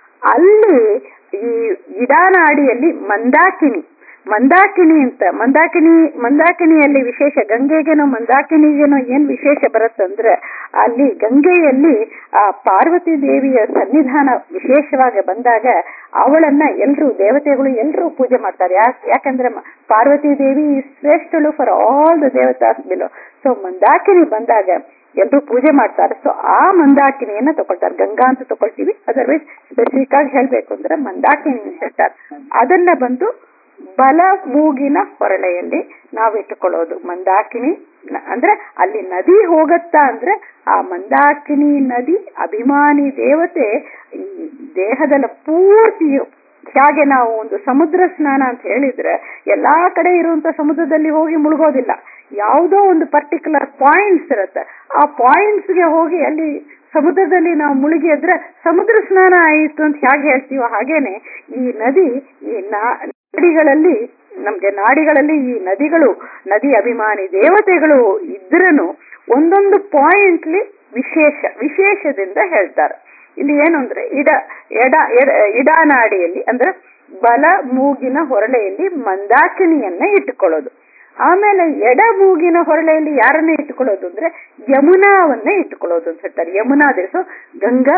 ಅಲ್ಲಿ ಈ ಇಡಾನಾಡಿಯಲ್ಲಿ ಮಂದಾಕಿನಿ ಮಂದಾಕಿನಿ ಅಂತ ಮಂದಾಕಿನಿ ಮಂದಾಕಿನಿಯಲ್ಲಿ ವಿಶೇಷ ಗಂಗೆಗೇನೋ ಮಂದಾಕಿನಿಗೇನೋ ಏನ್ ವಿಶೇಷ ಬರುತ್ತಂದ್ರೆ ಅಲ್ಲಿ ಗಂಗೆಯಲ್ಲಿ ಆ ಪಾರ್ವತಿ ದೇವಿಯ ಸನ್ನಿಧಾನ ವಿಶೇಷವಾಗಿ ಬಂದಾಗ ಅವಳನ್ನ ಎಲ್ರು ದೇವತೆಗಳು ಎಲ್ರು ಪೂಜೆ ಮಾಡ್ತಾರೆ ಯಾಕ್ ಯಾಕಂದ್ರೆ ಮ- ಪಾರ್ವತಿ ದೇವಿ ಶ್ರೇಷ್ಠಳು ಫಾರ್ ಆಲ್ ದ ದೇವತಾಸ್ ಬಿಲೋ ಸೊ ಮಂದಾಕಿನಿ ಬಂದಾಗ ಎಲ್ರು ಪೂಜೆ ಮಾಡ್ತಾರೆ ಸೊ ಆ ಮಂದಾಕಿನಿಯನ್ನ ತಗೊಳ್ತಾರೆ ಗಂಗಾ ಅಂತ ತಗೊಳ್ತೀವಿ ಅದರ್ವೈಸ್ ಸ್ಪೆಸಿಫಿಕ್ ಆಗಿ ಹೇಳ್ಬೇಕು ಅಂದ್ರೆ ಮಂದಾಕಿನಿ ಅಂತ ಹೇಳ್ತಾರೆ ಅದನ್ನ ಬಂದು ಬಲ ಮೂಗಿನ ಹೊರಳೆಯಲ್ಲಿ ನಾವು ಇಟ್ಟುಕೊಳ್ಳೋದು ಮಂದಾಕಿನಿ ನ- ಅಂದ್ರೆ ಅಲ್ಲಿ ನದಿ ಹೋಗತ್ತಾ ಅಂದ್ರೆ ಆ ಮಂದಾಕಿನಿ ನದಿ ಅಭಿಮಾನಿ ದೇವತೆ ಈ ದೇಹದ ಪೂರ್ತಿಯು ಹೇಗೆ ನಾವು ಒಂದು ಸಮುದ್ರ ಸ್ನಾನ ಅಂತ ಹೇಳಿದ್ರೆ ಎಲ್ಲಾ ಕಡೆ ಇರುವಂತ ಸಮುದ್ರದಲ್ಲಿ ಹೋಗಿ ಮುಳುಗೋದಿಲ್ಲ ಯಾವುದೋ ಒಂದು ಪರ್ಟಿಕ್ಯುಲರ್ ಪಾಯಿಂಟ್ಸ್ ಇರುತ್ತೆ ಆ ಪಾಯಿಂಟ್ಸ್ ಗೆ ಹೋಗಿ ಅಲ್ಲಿ ಸಮುದ್ರದಲ್ಲಿ ನಾವು ಮುಳುಗಿ ಎದ್ರೆ ಸಮುದ್ರ ಸ್ನಾನ ಆಯಿತು ಅಂತ ಹೇಗೆ ಹೇಳ್ತೀವೋ ಹಾಗೇನೆ ಈ ನದಿ ಈ ನಾ- ನಾಡಿಗಳಲ್ಲಿ ನಮ್ಗೆ ನಾಡಿಗಳಲ್ಲಿ ಈ ನದಿಗಳು ನದಿ ಅಭಿಮಾನಿ ದೇವತೆಗಳು ಇದ್ರನು ಒಂದೊಂದು ಪಾಯಿಂಟ್ಲಿ ವಿಶೇಷ ವಿಶೇಷದಿಂದ ಹೇಳ್ತಾರೆ ಇಲ್ಲಿ ಏನು ಅಂದ್ರೆ ಇಡ ಎಡ ಎಡ ಇಡಾನಾಡಿಯಲ್ಲಿ ಅಂದ್ರೆ ಬಲ ಮೂಗಿನ ಹೊರಳೆಯಲ್ಲಿ ಮಂದಾಕಿನಿಯನ್ನ ಇಟ್ಟುಕೊಳ್ಳೋದು ಆಮೇಲೆ ಎಡ ಮೂಗಿನ ಹೊರಳೆಯಲ್ಲಿ ಯಾರನ್ನ ಇಟ್ಟುಕೊಳ್ಳೋದು ಅಂದ್ರೆ ಯಮುನಾವನ್ನ ಇಟ್ಟುಕೊಳ್ಳೋದು ಅಂತ ಹೇಳ್ತಾರೆ ಯಮುನಾ ದೇಶ ಗಂಗಾ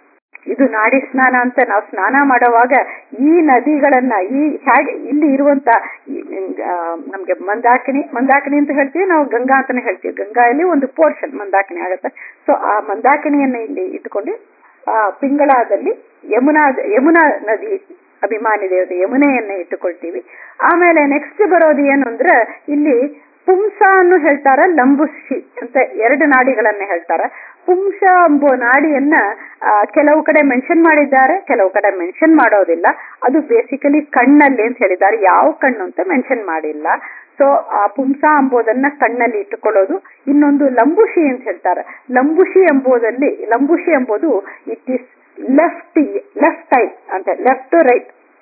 ಇದು ನಾಡಿ ಸ್ನಾನ ಅಂತ ನಾವು ಸ್ನಾನ ಮಾಡುವಾಗ ಈ ನದಿಗಳನ್ನ ಈ ಹೇಗೆ ಇಲ್ಲಿ ಇರುವಂತ ಈ, ಆ, ನಮ್ಗೆ ಮಂದಾಕಿನಿ ಮಂದಾಕಿನಿ ಅಂತ ಹೇಳ್ತೀವಿ ನಾವು ಗಂಗಾ ಅಂತಾನೆ ಹೇಳ್ತೀವಿ ಗಂಗಾಯಲ್ಲಿ ಒಂದು ಪೋರ್ಷನ್ ಮಂದಾಕಿನಿ ಆಗುತ್ತೆ ಸೊ ಆ ಮಂದಾಕಿನಿಯನ್ನ ಇಲ್ಲಿ ಇಟ್ಕೊಂಡು ಆ ಪಿಂಗಳಾದಲ್ಲಿ ಯಮುನಾ ಯಮುನಾ ನದಿ ಅಭಿಮಾನಿ ದೇವತೆ ಯಮುನೆಯನ್ನ ಇಟ್ಟುಕೊಳ್ತೀವಿ ಆಮೇಲೆ ನೆಕ್ಸ್ಟ್ ಬರೋದು ಏನು ಅಂದ್ರೆ ಇಲ್ಲಿ ಪುಂಸ ಅನ್ನು ಹೇಳ್ತಾರ ಲಂಬುಷಿ ಅಂತ ಎರಡು ನಾಡಿಗಳನ್ನ ಹೇಳ್ತಾರ ಪುಂಸ ಎಂಬುವ ನಾಡಿಯನ್ನ ಆ, ಕೆಲವು ಕಡೆ ಮೆನ್ಷನ್ ಮಾಡಿದ್ದಾರೆ ಕೆಲವು ಕಡೆ ಮೆನ್ಷನ್ ಮಾಡೋದಿಲ್ಲ ಅದು ಬೇಸಿಕಲಿ ಕಣ್ಣಲ್ಲಿ ಅಂತ ಹೇಳಿದ್ದಾರೆ ಯಾವ ಕಣ್ಣು ಅಂತ ಮೆನ್ಷನ್ ಮಾಡಿಲ್ಲ ಸೊ ಆ ಪುಂಸ ಎಂಬುದನ್ನ ಕಣ್ಣಲ್ಲಿ ಇಟ್ಟುಕೊಳ್ಳೋದು ಇನ್ನೊಂದು ಲಂಬುಷಿ ಅಂತ ಹೇಳ್ತಾರೆ ಲಂಬುಷಿ ಎಂಬುದಲ್ಲಿ ಲಂಬುಷಿ ಎಂಬುದು it is left left eye ಅಂತ ಲೆಫ್ಟ್ ರೈಟ್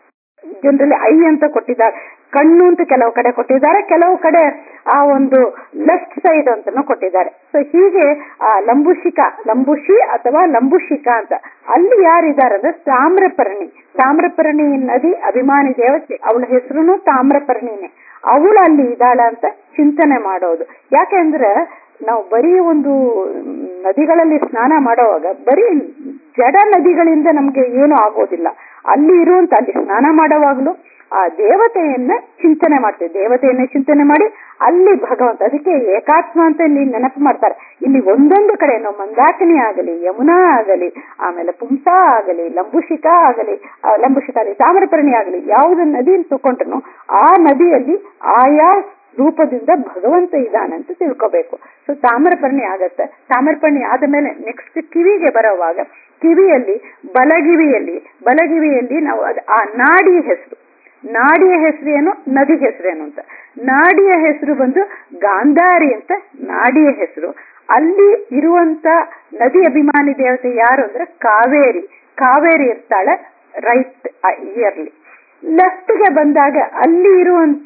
ಜನರಲಿ ಐ ಅಂತ ಕೊಟ್ಟಿದ್ದಾರೆ ಕಣ್ಣು ಅಂತ ಕೆಲವು ಕಡೆ ಕೊಟ್ಟಿದ್ದಾರೆ ಕೆಲವು ಕಡೆ ಆ ಒಂದು ಲೆಫ್ಟ್ ಸೈಡ್ ಅಂತಾನು ಕೊಟ್ಟಿದ್ದಾರೆ ಸೊ ಹೀಗೆ ಆ ಲಂಬುಷಿಕ ಲಂಬುಷಿ ಅಥವಾ ಲಂಬುಷಿಕ ಅಂತ ಅಲ್ಲಿ ಯಾರಿದ್ದಾರೆ ಅಂದ್ರೆ ತಾಮ್ರಪರ್ಣಿ ತಾಮ್ರಪರ್ಣಿ ನದಿ ಅಭಿಮಾನಿ ದೇವತೆ ಅವಳ ಹೆಸರುನು ತಾಮ್ರಪರ್ಣಿನೇ ಅವಳು ಅಲ್ಲಿ ಇದ್ದಾಳ ಅಂತ ಚಿಂತನೆ ಮಾಡೋದು ಯಾಕೆಂದ್ರೆ ನಾವು ಬರೀ ಒಂದು ನದಿಗಳಲ್ಲಿ ಸ್ನಾನ ಮಾಡುವಾಗ ಬರೀ ಜಡ ನದಿಗಳಿಂದ ನಮ್ಗೆ ಏನು ಆಗೋದಿಲ್ಲ ಅಲ್ಲಿ ಇರುವಂತ ಅಲ್ಲಿ ಸ್ನಾನ ಮಾಡುವಾಗಲೂ ಆ ದೇವತೆಯನ್ನ ಚಿಂತನೆ ಮಾಡ್ತೇವೆ ದೇವತೆಯನ್ನ ಚಿಂತನೆ ಮಾಡಿ ಅಲ್ಲಿ ಭಗವಂತ ಅದಕ್ಕೆ ಏಕಾತ್ಮ ಅಂತ ಇಲ್ಲಿ ನೆನಪು ಮಾಡ್ತಾರೆ ಇಲ್ಲಿ ಒಂದೊಂದು ಕಡೆ ನಾವು ಮಂದಾಕಿನಿ ಆಗಲಿ ಯಮುನಾ ಆಗಲಿ ಆಮೇಲೆ ಪುಂಸಾ ಆಗಲಿ ಲಂಬುಷಿಕಾ ಆಗಲಿ ಆ, ಲಂಬುಷಿಕಾ ಆಗಲಿ ತಾಮ್ರಪರ್ಣಿ ಆಗಲಿ ಯಾವುದ ನದಿ ತಗೊಂಡ್ರು ಆ ನದಿಯಲ್ಲಿ ಆಯಾ ರೂಪದಿಂದ ಭಗವಂತ ಇದ್ದಾನಂತ ತಿಳ್ಕೋಬೇಕು ಸೊ ತಾಮ್ರಪರ್ಣಿ ಆಗತ್ತೆ ತಾಮ್ರಪರ್ಣಿ ಆದ ಮೇಲೆ ನೆಕ್ಸ್ಟ್ ಕಿವಿಗೆ ಬರೋವಾಗ ಕಿವಿಯಲ್ಲಿ ಬಲಗಿವಿಯಲ್ಲಿ ಬಲಗಿವಿಯಲ್ಲಿ ನಾವು ಅದ್- ಆ ನಾಡಿ ಹೆಸರು ನಾಡಿಯ ಹೆಸರೇನು ನದಿ ಹೆಸರೇನು ಅಂತ ನಾಡಿಯ ಹೆಸರು ಬಂದು ಗಾಂಧಾರಿ ಅಂತ ನಾಡಿಯ ಹೆಸರು ಅಲ್ಲಿ ಇರುವಂತ ನದಿ ಅಭಿಮಾನಿ ದೇವತೆ ಯಾರು ಅಂದ್ರೆ ಕಾವೇರಿ ಕಾವೇರಿ ಇರ್ತಾಳೆ ರೈಟ್ ಇಯರ್ಲಿ ಲೆಫ್ಟ್ಗೆ ಬಂದಾಗ ಅಲ್ಲಿ ಇರುವಂತ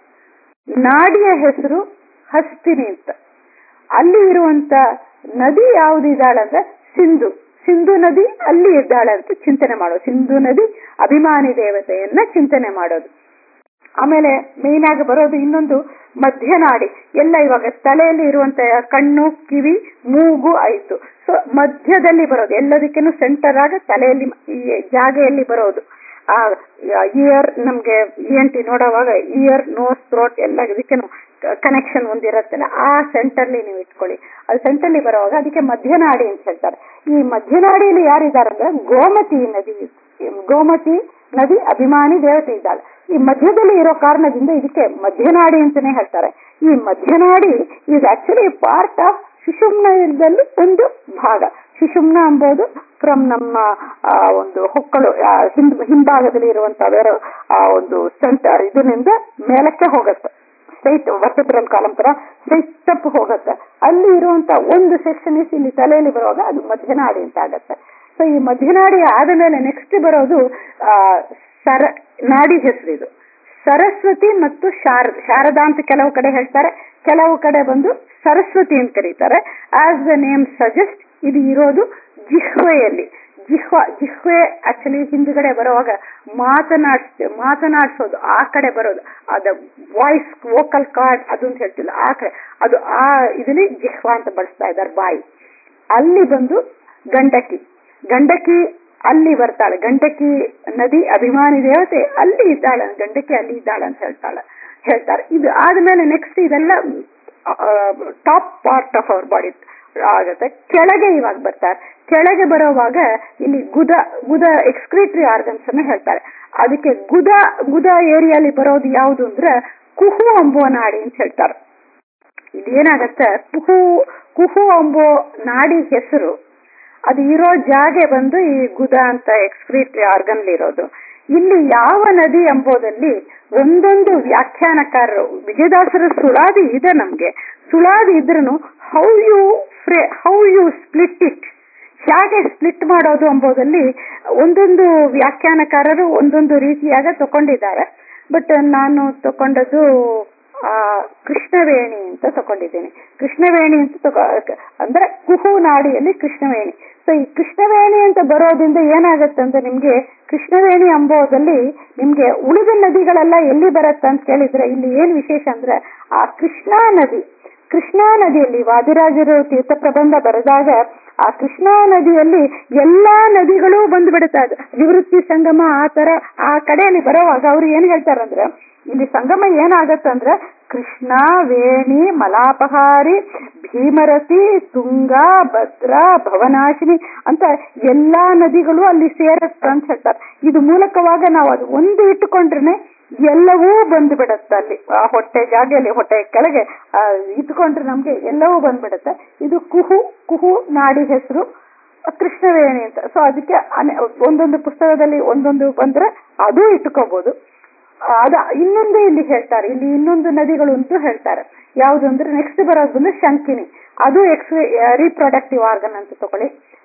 ನಾಡಿಯ ಹೆಸರು ಹಸ್ತಿನಿ ಅಂತ ಅಲ್ಲಿ ಇರುವಂತ ನದಿ ಯಾವ್ದು ಇದ್ದಾಳೆ ಅಂದ್ರೆ ಸಿಂಧು ಸಿಂಧು ನದಿ ಅಲ್ಲಿ ಇದ್ದಾಳೆ ಅಂತ ಚಿಂತನೆ ಮಾಡೋದು ಸಿಂಧು ನದಿ ಅಭಿಮಾನಿ ದೇವತೆಯನ್ನ ಚಿಂತನೆ ಮಾಡೋದು ಆಮೇಲೆ ಮೇನ್ ಆಗಿ ಬರೋದು ಇನ್ನೊಂದು ಮಧ್ಯನಾಡಿ ಎಲ್ಲ ಇವಾಗ ತಲೆಯಲ್ಲಿ ಇರುವಂತ ಕಣ್ಣು ಕಿವಿ ಮೂಗು ಆಯ್ತು ಸೊ ಮಧ್ಯದಲ್ಲಿ ಬರೋದು ಎಲ್ಲದಕ್ಕೇನು ಸೆಂಟರ್ ಆಗ ತಲೆಯಲ್ಲಿ ಈ ಜಾಗೆಯಲ್ಲಿ ಬರೋದು ಆ ಇಯರ್ ನಮ್ಗೆ ಇ ಎನ್ ಟಿ ನೋಡುವಾಗ ಇಯರ್ ನೋಸ್ ಥ್ರೋಟ್ ಎಲ್ಲ ಇದಕ್ಕೇನು ಕನೆಕ್ಷನ್ ಒಂದಿರತ್ತಲ್ಲ ಆ ಸೆಂಟರ್ಲಿ ನೀವು ಇಟ್ಕೊಳ್ಳಿ ಅದು ಸೆಂಟರ್ಲಿ ಬರುವಾಗ ಅದಕ್ಕೆ ಮಧ್ಯನಾಡಿ ಅಂತ ಹೇಳ್ತಾರೆ ಈ ಮಧ್ಯನಾಡಿಯಲ್ಲಿ ಯಾರಿದ್ದಾರೆ ಅಂದ್ರೆ ಗೋಮತಿ ನದಿ ಗೋಮತಿ ನದಿ ಅಭಿಮಾನಿ ದೇವತೆ ಇದ್ದಾಳೆ ಈ ಮಧ್ಯದಲ್ಲಿ ಇರೋ ಕಾರಣದಿಂದ ಇದಕ್ಕೆ ಮಧ್ಯನಾಡಿ ಅಂತಾನೆ ಹೇಳ್ತಾರೆ ಈ ಮಧ್ಯನಾಡಿ ಇಸ್ ಆಕ್ಚುಲಿ ಪಾರ್ಟ್ ಆಫ್ ಸುಷುಮ್ನದಲ್ಲಿ ಒಂದು ಭಾಗ ಸುಷುಮ್ನ ಎಂಬುದು ಫ್ರಮ್ ನಮ್ಮ ಆ, ಒಂದು ಹೊಕ್ಕಳು ಆ, ಹಿಂದ್ ಹಿಂಭಾಗದಲ್ಲಿ ಇರುವಂತಹ ಬೇರೆ ಆ ಒಂದು ಸೆಂಟರ್ ಇದರಿಂದ ಮೇಲಕ್ಕೆ ಹೋಗುತ್ತೆ ಸ್ಟ್ರೈಟ್ ವರ್ಟಿಬ್ರಲ್ ಕಾಲಂ ತರ ಸ್ಟ್ರೈಟ್ ಅಪ್ ಹೋಗುತ್ತೆ ಅಲ್ಲಿ ಇರುವಂತ ಒಂದು ಸೆಕ್ಷನ್ ಇಸ್ ಇಲ್ಲಿ ತಲೆಯಲ್ಲಿ ಬರುವಾಗ ಅದು ಮಧ್ಯನಾಡಿ ಅಂತ ಆಗತ್ತೆ ಸೊ ಈ ಮಧ್ಯನಾಡಿ ಆದ ಮೇಲೆ ನೆಕ್ಸ್ಟ್ ಬರೋದು ಆ, ಸರ ನಾಡಿ ಹೆಸರು ಇದು ಸರಸ್ವತಿ ಮತ್ತು ಶಾರದ ಶಾರದಾ ಅಂತ ಕೆಲವು ಕಡೆ ಹೇಳ್ತಾರೆ ಕೆಲವು ಕಡೆ ಬಂದು ಸರಸ್ವತಿ ಅಂತ ಕರೀತಾರೆ ಆಸ್ ದ ನೇಮ್ ಸಜೆಸ್ಟ್ ಇದು ಇರೋದು ಜಿಹ್ವೆಯಲ್ಲಿ ಜಿಹ್ವ ಜಿಹ್ವೆ ಆಕ್ಚುಲಿ ಹಿಂದ್ಗಡೆ ಬರುವಾಗ ಮಾತನಾಡ್ಸ್ ಮಾತನಾಡ್ಸೋದು ಆ ಕಡೆ ಬರೋದು ಅದ ವಾಯ್ಸ್ ವೋಕಲ್ ಕಾರ್ಡ್ ಅದು ಅಂತ ಹೇಳ್ತಿಲ್ಲ ಆ ಕಡೆ ಅದು ಆ ಇದರಲ್ಲಿ ಜಿಹ್ವ ಅಂತ ಬಳಸ್ತಾ ಇದ್ದಾರೆ ಬಾಯಿ ಅಲ್ಲಿ ಬಂದು ಗಂಡಕಿ ಗಂಡಕಿ ಅಲ್ಲಿ ಬರ್ತಾಳೆ ಗಂಡಕಿ ನದಿ ಅಭಿಮಾನಿ ದೇವತೆ ಅಲ್ಲಿ ಇದ್ದಾಳೆ ಗಂಡಕಿ ಅಲ್ಲಿ ಇದ್ದಾಳೆ ಅಂತ ಹೇಳ್ತಾಳೆ ಹೇಳ್ತಾರೆ ಇದು ಆದ್ಮೇಲೆ ನೆಕ್ಸ್ಟ್ ಇದೆಲ್ಲ top part of our body ಆಗತ್ತೆ ಕೆಳಗೆ ಇವಾಗ ಬರ್ತಾರೆ ಕೆಳಗೆ ಬರೋವಾಗ ಇಲ್ಲಿ ಗುದ ಗುದ ಎಕ್ಸ್ಕ್ರಿಟರಿ ಆರ್ಗನ್ಸ್ ಅನ್ನ ಹೇಳ್ತಾರೆ ಅದಕ್ಕೆ ಗುದ ಗುದ ಏರಿಯಾಲಿ ಬರೋದು ಯಾವುದು ಅಂದ್ರೆ ಕುಹು ಅಂಬುವ ನಾಡಿ ಅಂತ ಹೇಳ್ತಾರೆ ಇದೇನಾಗತ್ತೆ ಕುಹು ಕುಹು ಅಂಬೋ ನಾಡಿ ಹೆಸರು ಅದು ಇರೋ ಜಾಗೆ ಬಂದು ಈ ಗುದ ಅಂತ ಎಕ್ಸ್ಕ್ರೀಟರಿ ಆರ್ಗನ್ ಇರೋದು ಇಲ್ಲಿ ಯಾವ ನದಿ ಎಂಬುದಲ್ಲಿ ಒಂದೊಂದು ವ್ಯಾಖ್ಯಾನಕಾರರು ವಿಜಯದಾಸರ ಸುಳಾದಿ ಇದೆ ನಮ್ಗೆ ಸುಳಾದಿ ಇದ್ರೂ ಹೌ ಯು ಫ್ರೇ ಹೌ ಯು ಸ್ಪ್ಲಿಟ್ ಇಟ್ ಹೇಗೆ ಸ್ಪ್ಲಿಟ್ ಮಾಡೋದು ಎಂಬುದಲ್ಲಿ ಒಂದೊಂದು ವ್ಯಾಖ್ಯಾನಕಾರರು ಒಂದೊಂದು ರೀತಿಯಾಗ ತಕೊಂಡಿದ್ದಾರೆ ಬಟ್ ನಾನು ತಕೊಂಡದ್ದು ಆ ಕೃಷ್ಣವೇಣಿ ಅಂತ ತಕೊಂಡಿದ್ದೇನೆ ಕೃಷ್ಣವೇಣಿ ಅಂತ ತಗೊ ಅಂದ್ರೆ ಕುಹು ನಾಡಿಯಲ್ಲಿ ಕೃಷ್ಣವೇಣಿ ಸೊ ಈ ಕೃಷ್ಣವೇಣಿ ಅಂತ ಬರೋದ್ರಿಂದ ಏನಾಗತ್ತೆ ಅಂದ್ರೆ ನಿಮ್ಗೆ ಕೃಷ್ಣವೇಣಿ ಎಂಬುದಲ್ಲಿ ನಿಮ್ಗೆ ಉಳಿದ ನದಿಗಳೆಲ್ಲ ಎಲ್ಲಿ ಬರುತ್ತೆ ಅಂತ ಕೇಳಿದ್ರೆ ಇಲ್ಲಿ ಏನ್ ವಿಶೇಷ ಅಂದ್ರೆ ಆ ಕೃಷ್ಣಾ ನದಿ ಕೃಷ್ಣಾ ನದಿಯಲ್ಲಿ ವಾದಿರಾಜರು ತೀರ್ಥ ಪ್ರಬಂಧ ಬರೆದಾಗ ಆ ಕೃಷ್ಣಾ ನದಿಯಲ್ಲಿ ಎಲ್ಲಾ ನದಿಗಳು ಬಂದು ಬಿಡುತ್ತೆ ಅದು ನಿವೃತ್ತಿ ಸಂಗಮ ಆ ತರ ಆ ಕಡೆಯಲ್ಲಿ ಬರೋವಾಗ ಅವ್ರು ಏನ್ ಹೇಳ್ತಾರಂದ್ರೆ ಇಲ್ಲಿ ಸಂಗಮ ಏನಾಗತ್ತಂದ್ರೆ ಕೃಷ್ಣ ವೇಣಿ ಮಲಾಪಹಾರಿ ಭೀಮರತಿ ತುಂಗ ಭದ್ರ ಭವನಾಶಿನಿ ಅಂತ ಎಲ್ಲಾ ನದಿಗಳು ಅಲ್ಲಿ ಸೇರತ್ತ ಅಂತ ಹೇಳ್ತಾರೆ ಇದು ಮೂಲಕವಾಗ ನಾವು ಅದು ಒಂದು ಇಟ್ಟುಕೊಂಡ್ರೆ ಎಲ್ಲವೂ ಬಂದು ಬಿಡತ್ತೆ ಅಲ್ಲಿ ಆ ಹೊಟ್ಟೆ ಜಾಗೆಯಲ್ಲಿ ಹೊಟ್ಟೆ ಕೆಳಗೆ ಆ, ಇಟ್ಕೊಂಡ್ರೆ ನಮ್ಗೆ ಎಲ್ಲವೂ ಬಂದ್ಬಿಡತ್ತೆ ಇದು ಕುಹು ಕುಹು ನಾಡಿ ಹೆಸರು ಕೃಷ್ಣವೇಣಿ ಅಂತ ಸೊ ಅದಕ್ಕೆ ಅನೆ- ಒಂದೊಂದು ಪುಸ್ತಕದಲ್ಲಿ ಒಂದೊಂದು ಬಂದ್ರೆ ಅದು ಇಟ್ಕೋಬಹುದು ಅದ ಇನ್ನೊಂದು ಇಲ್ಲಿ ಹೇಳ್ತಾರೆ ಇಲ್ಲಿ ಇನ್ನೊಂದು ನದಿಗಳು ಅಂತೂ ಹೇಳ್ತಾರೆ ಯಾವುದು ಅಂದ್ರೆ ನೆಕ್ಸ್ಟ್ ಬರೋದು ಬಂದು ಶಂಕಿನಿ ಅದು ಎಕ್ಸ್ ರೀಪ್ರೊಡಕ್ಟಿವ್ ಆರ್ಗನ್ ಅಂತ ತಗೊಳ್ಳಿ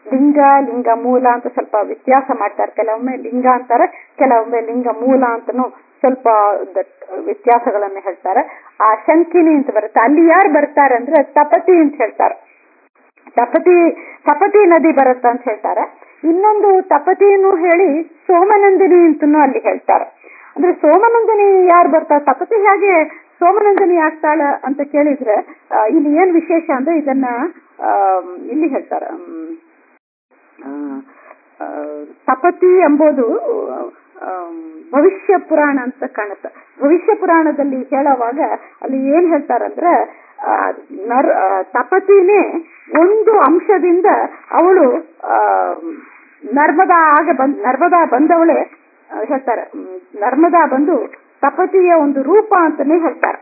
ಲಿಂಗ ಲಿಂಗ ಮೂಲ ಅಂತ ಸ್ವಲ್ಪ ವ್ಯತ್ಯಾಸ ಮಾಡ್ತಾರೆ ಕೆಲವೊಮ್ಮೆ ಲಿಂಗ ಅಂತಾರೆ ಕೆಲವೊಮ್ಮೆ ಲಿಂಗ ಮೂಲ ಅಂತನೂ ಸ್ವಲ್ಪ ದಟ್- ವ್ಯತ್ಯಾಸಗಳನ್ನ ಹೇಳ್ತಾರೆ ಆ ಶಂಕಿನಿ ಅಂತ ಬರುತ್ತೆ ಅಲ್ಲಿ ಯಾರು ಬರ್ತಾರೆ ಅಂದ್ರೆ ತಪತಿ ಅಂತ ಹೇಳ್ತಾರೆ ತಪತಿ ತಪತಿ ನದಿ ಬರುತ್ತೆ ಅಂತ ಹೇಳ್ತಾರೆ ಇನ್ನೊಂದು ತಪತಿಯನ್ನು ಹೇಳಿ ಸೋಮನಂದಿನಿ ಅಂತನೂ ಅಲ್ಲಿ ಹೇಳ್ತಾರೆ ಅಂದ್ರೆ ಸೋಮನಂದಿನಿ ಯಾರು ಬರ್ತಾರೆ ತಪತಿ ಹೇಗೆ ಸೋಮನಂದಿನಿ ಆಗ್ತಾಳ ಅಂತ ಕೇಳಿದ್ರೆ ಆ, ಇಲ್ಲಿ ಏನ್ ವಿಶೇಷ ಅಂದ್ರೆ ಇದನ್ನ ಆ, ಇಲ್ಲಿ ಹೇಳ್ತಾರೆ ಹ್ಮ್, ಆ, ಆ, ತಪತಿ ಎಂಬುದು ಆ, ಭವಿಷ್ಯ ಪುರಾಣ ಅಂತ ಕಾಣುತ್ತೆ ಭವಿಷ್ಯ ಪುರಾಣದಲ್ಲಿ ಹೇಳುವಾಗ ಅಲ್ಲಿ ಏನ್ ಹೇಳ್ತಾರಂದ್ರೆ ಆ, ನರ್ ಆ, ತಪತಿನೇ ಒಂದು ಅಂಶದಿಂದ ಅವಳು ಆ, ನರ್ಮದಾ ಆಗ ಬಂದ್ ನರ್ಮದಾ ಬಂದವಳೆ ಆ, ಹೇಳ್ತಾರೆ ಹ್ಮ್, ನರ್ಮದಾ ಬಂದು ತಪತಿಯ ಒಂದು ರೂಪ ಅಂತಾನೆ ಹೇಳ್ತಾರೆ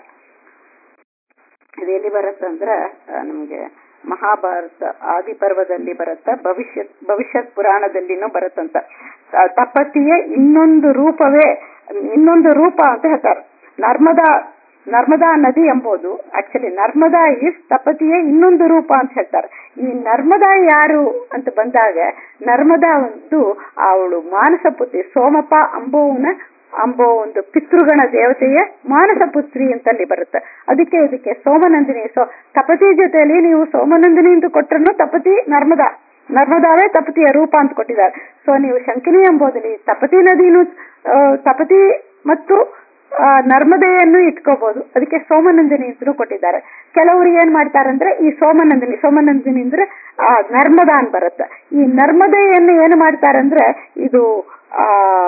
ಇದು ಎಲ್ಲಿ ಬರುತ್ತೆ ಅಂದ್ರೆ ಆ, ನಮ್ಗೆ ಮಹಾಭಾರತ ಆದಿ ಪರ್ವದಲ್ಲಿ ಬರುತ್ತ ಭವಿಷ್ಯತ್ ಭವಿಷ್ಯತ್ ಪುರಾಣದಲ್ಲಿನೂ ಬರುತ್ತಂತ ಆ, ತಪತಿಯ ಇನ್ನೊಂದು ರೂಪವೇ ಇನ್ನೊಂದು ರೂಪ ಅಂತ ಹೇಳ್ತಾರೆ ನರ್ಮದಾ ನರ್ಮದಾ ನದಿ ಎಂಬುದು ಆಕ್ಚುಲಿ ನರ್ಮದಾ ಇಸ್ ತಪತಿಯ ಇನ್ನೊಂದು ರೂಪ ಅಂತ ಹೇಳ್ತಾರೆ ಈ ನರ್ಮದಾ ಯಾರು ಅಂತ ಬಂದಾಗ ನರ್ಮದಾ ಒಂದು ಅವಳು ಮಾನಸ ಪುತ್ರಿ ಸೋಮಪ್ಪ ಅಂಬುವನ ಅಂಬೋ ಒಂದು ಪಿತೃಗಣ ದೇವತೆಯ ಮಾನಸ ಪುತ್ರಿ ಅಂತಲ್ಲಿ ಬರುತ್ತೆ ಅದಕ್ಕೆ ಇದಕ್ಕೆ ಸೋಮನಂದಿನಿ ಸೊ ತಪತಿ ಜೊತೆಯಲ್ಲಿ ನೀವು ಸೋಮನಂದಿನಿ ಅಂತ ಕೊಟ್ಟರು ತಪತಿ ನರ್ಮದಾ ನರ್ಮದಾವೇ ತಪತಿಯ ರೂಪ ಅಂತ ಕೊಟ್ಟಿದ್ದಾರೆ ಸೊ ನೀವು ಶಂಕಿನಿ ಎಂಬುದಲ್ಲಿ ತಪತಿ ನದಿನು ಆ, ತಪತಿ ಮತ್ತು ಆ, ನರ್ಮದೆಯನ್ನು ಇಟ್ಕೋಬಹುದು ಅದಕ್ಕೆ ಸೋಮನಂದಿನಿ ಅಂತಲೂ ಕೊಟ್ಟಿದ್ದಾರೆ ಕೆಲವರು ಏನ್ ಮಾಡ್ತಾರೆ ಅಂದ್ರೆ ಈ ಸೋಮನಂದಿನಿ ಸೋಮನಂದಿನಿ ಅಂದ್ರೆ ಆ ನರ್ಮದಾ ಅಂತ ಬರುತ್ತೆ ಈ ನರ್ಮದೆಯನ್ನು ಏನು ಮಾಡ್ತಾರೆ ಅಂದ್ರೆ ಇದು ಆ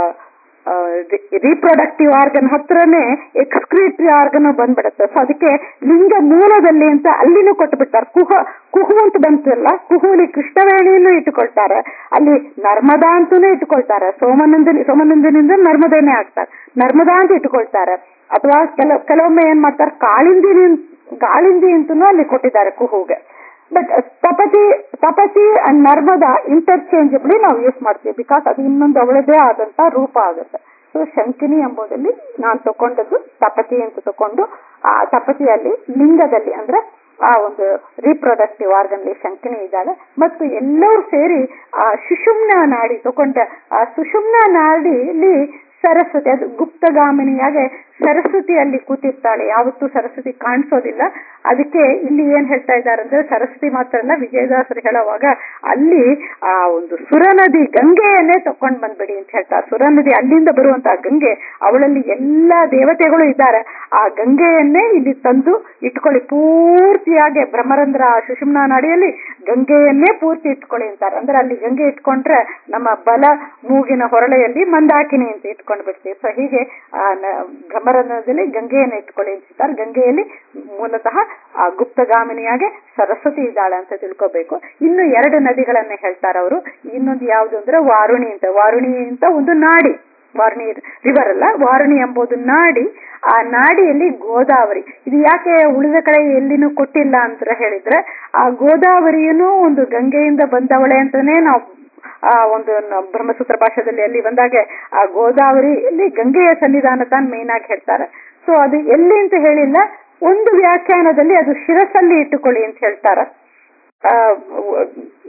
ರೀಪ್ರೊಡಕ್ಟಿವ್ ಆರ್ಗನ್ ಹತ್ರನೇ ಎಕ್ಸ್ಕ್ರೀಟರಿ ಆರ್ಗನ್ ಬಂದ್ಬಿಡುತ್ತೆ ಸೊ ಅದಕ್ಕೆ ಲಿಂಗ ಮೂಲದಲ್ಲಿ ಅಂತ ಅಲ್ಲಿನೂ ಕೊಟ್ಬಿಡ್ತಾರೆ ಕುಹ ಕುಹು ಅಂತ ಬಂತಲ್ಲ ಕುಹುಲಿ ಕೃಷ್ಣವೇಣಿಯನ್ನು ಇಟ್ಟುಕೊಳ್ತಾರೆ ಅಲ್ಲಿ ನರ್ಮದಾ ಅಂತಾನೆ ಇಟ್ಟುಕೊಳ್ತಾರೆ ಸೋಮನಂದಿನಿ ಸೋಮನಂದಿನಿಂದ ನರ್ಮದೇನೆ ಆಗ್ತಾರೆ ನರ್ಮದಾ ಅಂತ ಇಟ್ಟುಕೊಳ್ತಾರೆ ಅಥವಾ ಕೆಲ ಕೆಲವೊಮ್ಮೆ ಏನ್ ಮಾಡ್ತಾರೆ ಕಾಳಿಂದಿನಿ ಕಾಳಿಂದಿ ಅಂತನೂ ಅಲ್ಲಿ ಕೊಟ್ಟಿದ್ದಾರೆ ಕುಹುಗೆ but Tapati Tapati and Narmada interchangeably ನಾವು ಯೂಸ್ ಮಾಡ್ತೀವಿ ಬಿಕಾಸ್ ಅದು ಇನ್ನೊಂದು ಅವಳದೇ ಆದಂತ ರೂಪ ಆಗುತ್ತೆ ಸೊ ಶಂಕಿನಿ ಎಂಬುದಲ್ಲಿ ನಾನು ತಕೊಂಡದ್ದು ತಪತಿ ಅಂತ ತಕೊಂಡು ಆ ತಪತಿಯಲ್ಲಿ ಲಿಂಗದಲ್ಲಿ ಅಂದ್ರೆ ಆ ಒಂದು ರೀಪ್ರೊಡಕ್ಟಿವ್ ಆರ್ಗನ್ಲಿ ಶಂಕಿನಿ ಇದ್ದಾಳೆ ಮತ್ತು ಎಲ್ಲರೂ ಸೇರಿ ಆ ಸುಷುಮ್ನ ನಾಡಿ ತಕೊಂಡ ಆ ಸುಷುಮ್ನ ನಾಡಿಲಿ ಸರಸ್ವತಿ ಅದು ಗುಪ್ತಗಾಮಿನಿಯಾಗೆ ಸರಸ್ವತಿ ಅಲ್ಲಿ ಕೂತಿರ್ತಾಳೆ ಯಾವತ್ತೂ ಸರಸ್ವತಿ ಕಾಣಿಸೋದಿಲ್ಲ ಅದಕ್ಕೆ ಇಲ್ಲಿ ಏನ್ ಹೇಳ್ತಾ ಇದ್ದಾರೆ ಅಂದ್ರೆ ಸರಸ್ವತಿ ಮಾತ್ರ ಅಲ್ಲ ವಿಜಯದಾಸರು ಹೇಳುವಾಗ ಅಲ್ಲಿ ಆ ಒಂದು ಸುರನದಿ ಗಂಗೆಯನ್ನೇ ತಕೊಂಡ್ ಬಂದ್ಬಿಡಿ ಅಂತ ಹೇಳ್ತಾರೆ ಸುರನದಿ ಅಲ್ಲಿಂದ ಬರುವಂತಹ ಗಂಗೆ ಅವಳಲ್ಲಿ ಎಲ್ಲಾ ದೇವತೆಗಳು ಇದ್ದಾರೆ ಆ ಗಂಗೆಯನ್ನೇ ಇಲ್ಲಿ ತಂದು ಇಟ್ಕೊಳ್ಳಿ ಪೂರ್ತಿಯಾಗಿ ಬ್ರಹ್ಮರಂಧ್ರ ಆ ಸುಷುಮ್ನ ನಾಡಿಯಲ್ಲಿ ಗಂಗೆಯನ್ನೇ ಪೂರ್ತಿ ಇಟ್ಕೊಳ್ಳಿ ಅಂತಾರೆ ಅಂದ್ರೆ ಅಲ್ಲಿ ಗಂಗೆ ಇಟ್ಕೊಂಡ್ರೆ ನಮ್ಮ ಬಲ ಮೂಗಿನ ಹೊರಳೆಯಲ್ಲಿ ಮಂದಾಕಿನಿ ಅಂತ ಇಟ್ಕೊಂಡು ಬಿಡ್ತೀವಿ ಸೊ ಹೀಗೆ ಆ ನ- ಬ್ರಹ್ಮರಂಧ್ರದಲ್ಲಿ ಗಂಗೆಯನ್ನು ಇಟ್ಕೊಳ್ಳಿ ಅಂತಾರೆ ಗಂಗೆಯಲ್ಲಿ ಮೂಲತಃ ಆ ಗುಪ್ತಗಾಮಿನಿಯಾಗೆ ಸರಸ್ವತಿ ಇದ್ದಾಳೆ ಅಂತ ತಿಳ್ಕೋಬೇಕು ಇನ್ನು ಎರಡು ನದಿಗಳನ್ನ ಹೇಳ್ತಾರೆ ಅವರು ಇನ್ನೊಂದು ಯಾವುದು ಅಂದ್ರೆ ವಾರುಣಿ ಅಂತ ವಾರುಣಿ ಅಂತ ಒಂದು ನಾಡಿ ವಾರುಣಿ ರಿವರ್ ಅಲ್ಲ ವಾರುಣಿ ಎಂಬುದು ನಾಡಿ ಆ ನಾಡಿಯಲ್ಲಿ ಗೋದಾವರಿ ಇದು ಯಾಕೆ ಉಳಿದ ಕಡೆ ಎಲ್ಲಿನೂ ಕೊಟ್ಟಿಲ್ಲ ಅಂತ ಹೇಳಿದ್ರೆ ಆ ಗೋದಾವರಿಯನ್ನು ಒಂದು ಗಂಗೆಯಿಂದ ಬಂದವಳೆ ಅಂತಾನೆ ನಾವು ಆ ಒಂದು ನ- ಬ್ರಹ್ಮಸೂತ್ರ ಭಾಷೆದಲ್ಲಿ ಅಲ್ಲಿ ಬಂದಾಗ ಆ ಗೋದಾವರಿಯಲ್ಲಿ ಗಂಗೆಯ ಸನ್ನಿಧಾನ ತಾನು ಮೇನ್ ಆಗಿ ಹೇಳ್ತಾರೆ ಸೊ ಅದು ಎಲ್ಲಿ ಅಂತ ಹೇಳಿಲ್ಲ ಒಂದು ವ್ಯಾಖ್ಯಾನದಲ್ಲಿ ಅದು ಶಿರಸಲ್ಲಿ ಇಟ್ಟುಕೊಳ್ಳಿ ಅಂತ ಹೇಳ್ತಾರೆ ಆ, ವ-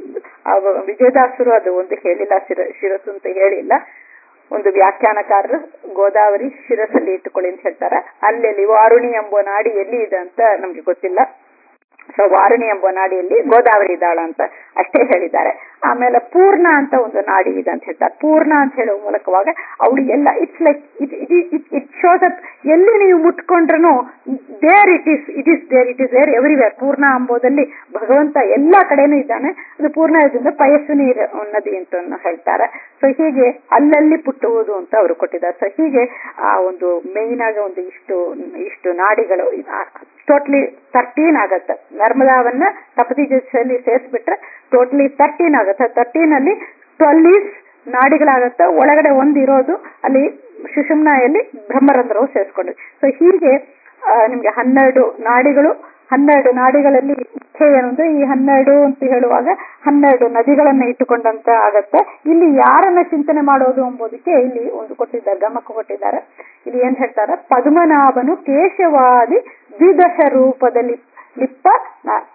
ಆ ವಿಜಯದಾಸರು ಅದು ಒಂದು ಹೇಳಿಲ್ಲ ಶಿರ ಶಿರಸ್ಸು ಅಂತ ಹೇಳಿಲ್ಲ ಒಂದು ವ್ಯಾಖ್ಯಾನಕಾರರು ಗೋದಾವರಿ ಶಿರಸಲ್ಲಿ ಇಟ್ಟುಕೊಳ್ಳಿ ಅಂತ ಹೇಳ್ತಾರೆ ಅಲ್ಲಿ ವಾರುಣಿ ಎಂಬ ನಾಡಿ ಎಲ್ಲಿ ಇದೆ ಅಂತ ನಮ್ಗೆ ಗೊತ್ತಿಲ್ಲ ಸೊ ವಾರುಣಿ ಎಂಬ ನಾಡಿಯಲ್ಲಿ ಗೋದಾವರಿ ಇದ್ದಾಳ ಅಂತ ಅಷ್ಟೇ ಹೇಳಿದ್ದಾರೆ ಆಮೇಲೆ ಪೂರ್ಣ ಅಂತ ಒಂದು ನಾಡಿ ಇದೆ ಅಂತ ಹೇಳ್ತಾರೆ ಪೂರ್ಣ ಅಂತ ಹೇಳುವ ಮೂಲಕವಾಗ ಅವಳು ಎಲ್ಲ it's like it it it shows up ಎಲ್ಲಿ ನೀವು ಮುಟ್ಕೊಂಡ್ರು there it is it is there it is there everywhere ಪೂರ್ಣ ಎಂಬುದಲ್ಲಿ ಭಗವಂತ ಎಲ್ಲಾ ಕಡೆನೂ ಇದ್ದಾನೆ ಅದು ಪೂರ್ಣ ಇದರಿಂದ ಪಯಸ್ವಿನಿ ನದಿ ಅಂತ ಹೇಳ್ತಾರೆ ಸೊ ಹೀಗೆ ಅಲ್ಲಲ್ಲಿ ಪುಟ್ಟುವುದು ಅಂತ ಅವರು ಕೊಟ್ಟಿದ್ದಾರೆ ಸೊ ಹೀಗೆ ಆ ಒಂದು ಮೇಯ್ನ್ ಆಗಿ ಒಂದು ಇಷ್ಟು ಇಷ್ಟು ನಾಡಿಗಳು ಟೋಟ್ಲಿ ತರ್ಟೀನ್ ಆಗತ್ತೆ ನರ್ಮದಾವನ್ನ ತಪತಿ ಜೊತೆಯಲ್ಲಿ ಸೇರಿಸ್ಬಿಟ್ರೆ ಟೋಟ್ಲಿ ತರ್ಟೀನ್ ಆಗತ್ತೆ ತರ್ಟೀನ್ ಅಲ್ಲಿ ಟ್ವೆಲ್ ಈಸ್ ನಾಡಿಗಳಾಗತ್ತೆ ಒಳಗಡೆ ಒಂದು ಇರೋದು ಅಲ್ಲಿ ಸುಷುಮ್ನೆಯಲ್ಲಿ ಬ್ರಹ್ಮರಂಧ್ರವು ಸೇರಿಸ್ಕೊಂಡ್ವಿ ಸೊ ಹೀಗೆ ಆ, ನಿಮ್ಗೆ ಹನ್ನೆರಡು ನಾಡಿಗಳು ಹನ್ನೆರಡು ನಾಡಿಗಳಲ್ಲಿ ಮುಖ್ಯ ಏನು ಅಂದ್ರೆ ಈ ಹನ್ನೆರಡು ಅಂತ ಹೇಳುವಾಗ ಹನ್ನೆರಡು ನದಿಗಳನ್ನ ಇಟ್ಟುಕೊಂಡಂತ ಆಗತ್ತೆ ಇಲ್ಲಿ ಯಾರನ್ನ ಚಿಂತನೆ ಮಾಡೋದು ಎಂಬುದಕ್ಕೆ ಇಲ್ಲಿ ಒಂದು ಕೊಟ್ಟಿದ್ದಾರೆ ಗಮಕ ಕೊಟ್ಟಿದ್ದಾರೆ ಇಲ್ಲಿ ಏನ್ ಹೇಳ್ತಾರೆ ಪದ್ಮನಾಭನು ಕೇಶವಾದಿ ದ್ವಿದಶ ರೂಪದಲ್ಲಿ ಲಿಪ್ಪ ನಾ-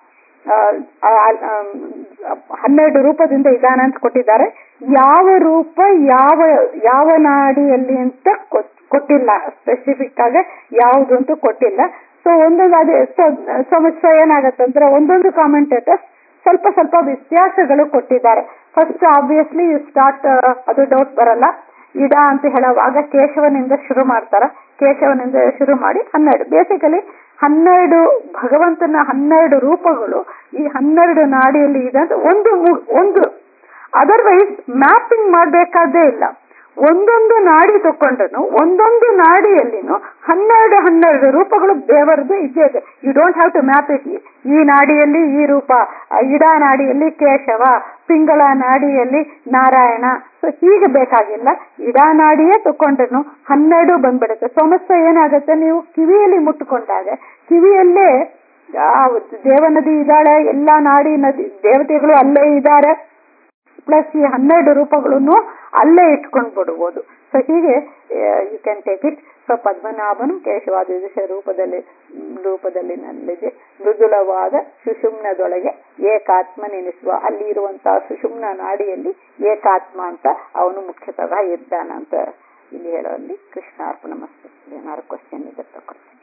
ಹನ್ನೆರಡು ರೂಪದಿಂದ ಇದಾನ ಅಂತ ಕೊಟ್ಟಿದ್ದಾರೆ ಯಾವ ರೂಪ ಯಾವ ಯಾವ ನಾಡಿಯಲ್ಲಿ ಅಂತ ಕೊಟ್ಟಿಲ್ಲ ಸ್ಪೆಸಿಫಿಕ್ ಆಗಿ ಯಾವುದು ಅಂತ ಕೊಟ್ಟಿಲ್ಲ ಸೊ ಒಂದೊಂದು ಅದೇ ಸಮಸ್ಯೆ ಏನಾಗತ್ತಂದ್ರೆ ಒಂದೊಂದು ಕಾಮೆಂಟೇಟರ್ಸ್ ಸ್ವಲ್ಪ ಸ್ವಲ್ಪ ವ್ಯತ್ಯಾಸಗಳು ಕೊಟ್ಟಿದ್ದಾರೆ ಫಸ್ಟ್ ಆಬ್ವಿಯಸ್ಲಿ ಯು ಸ್ಟಾರ್ಟ್ ಅದು ಡೌಟ್ ಬರಲ್ಲ ಇಡ ಅಂತ ಹೇಳುವಾಗ ಕೇಶವನಿಂದ ಶುರು ಮಾಡ್ತಾರ ಕೇಶವನಿಂದ ಶುರು ಮಾಡಿ ಹನ್ನೆರಡು ಬೇಸಿಕಲಿ ಹನ್ನೆರಡು ಭಗವಂತನ ಹನ್ನೆರಡು ರೂಪಗಳು ಈ ಹನ್ನೆರಡು ನಾಡಿಯಲ್ಲಿ ಇದೆ ಅಂತ ಒಂದು ಒಂದು ಅದರ್ವೈಸ್ ಮ್ಯಾಪಿಂಗ್ ಮಾಡಬೇಕಾದೇ ಇಲ್ಲ ಒಂದೊಂದು ನಾಡಿ ತಕೊಂಡ್ರು ಒಂದೊಂದು ನಾಡಿಯಲ್ಲಿನೂ ಹನ್ನೆರಡು ಹನ್ನೆರಡು ರೂಪಗಳು ದೇವರದು ಇದ್ದೇ ಇದೆ you don't have to map it ಈ ನಾಡಿಯಲ್ಲಿ ಈ ರೂಪ ಇಡಾ ನಾಡಿಯಲ್ಲಿ ಕೇಶವ ಪಿಂಗಳ ನಾಡಿಯಲ್ಲಿ ನಾರಾಯಣ ಸೊ ಹೀಗೆ ಬೇಕಾಗಿಲ್ಲ ಇಡಾ ನಾಡಿಯೇ ತಕೊಂಡ್ರು ಹನ್ನೆರಡು ಬಂದ್ಬಿಡುತ್ತೆ ಸಮಸ್ಯೆ ಏನಾಗುತ್ತೆ ನೀವು ಕಿವಿಯಲ್ಲಿ ಮುಟ್ಟುಕೊಂಡಾಗ ಕಿವಿಯಲ್ಲೇ ದೇವನದಿ ಇದ್ದಾಳೆ ಎಲ್ಲಾ ನಾಡಿ ನದಿ ದೇವತೆಗಳು ಅಲ್ಲೇ ಇದ್ದಾರೆ ಪ್ಲಸ್ ಈ ಹನ್ನೆರಡು ರೂಪಗಳನ್ನು ಅಲ್ಲೇ ಇಟ್ಕೊಂಡು ಬಿಡ್ಬೋದು ಸೊ ಹೀಗೆ you can take it so ಪದ್ಮನಾಭನು ಕೇಶವಾದ ರೂಪದಲ್ಲಿ ರೂಪದಲ್ಲಿ ನಲ್ಲಿದೆ ಮೃದುಲವಾದ ಸುಷುಮ್ನದೊಳಗೆ ಏಕಾತ್ಮ ನೆನೆಸುವ ಅಲ್ಲಿ ಇರುವಂತಹ ಸುಷುಮ್ನ ನಾಡಿಯಲ್ಲಿ ಏಕಾತ್ಮ ಅಂತ ಅವನು ಮುಖ್ಯತಃ ಇದ್ದಾನಂತ ಇಲ್ಲಿ ಹೇಳುವಲ್ಲಿ ಕೃಷ್ಣಾರ್ಪಣ ಮಸ್ತು ಏನಾದ್ರು ಕ್ವಶನ್ ಇದೆ ತಗೊಳ್ತೀನಿ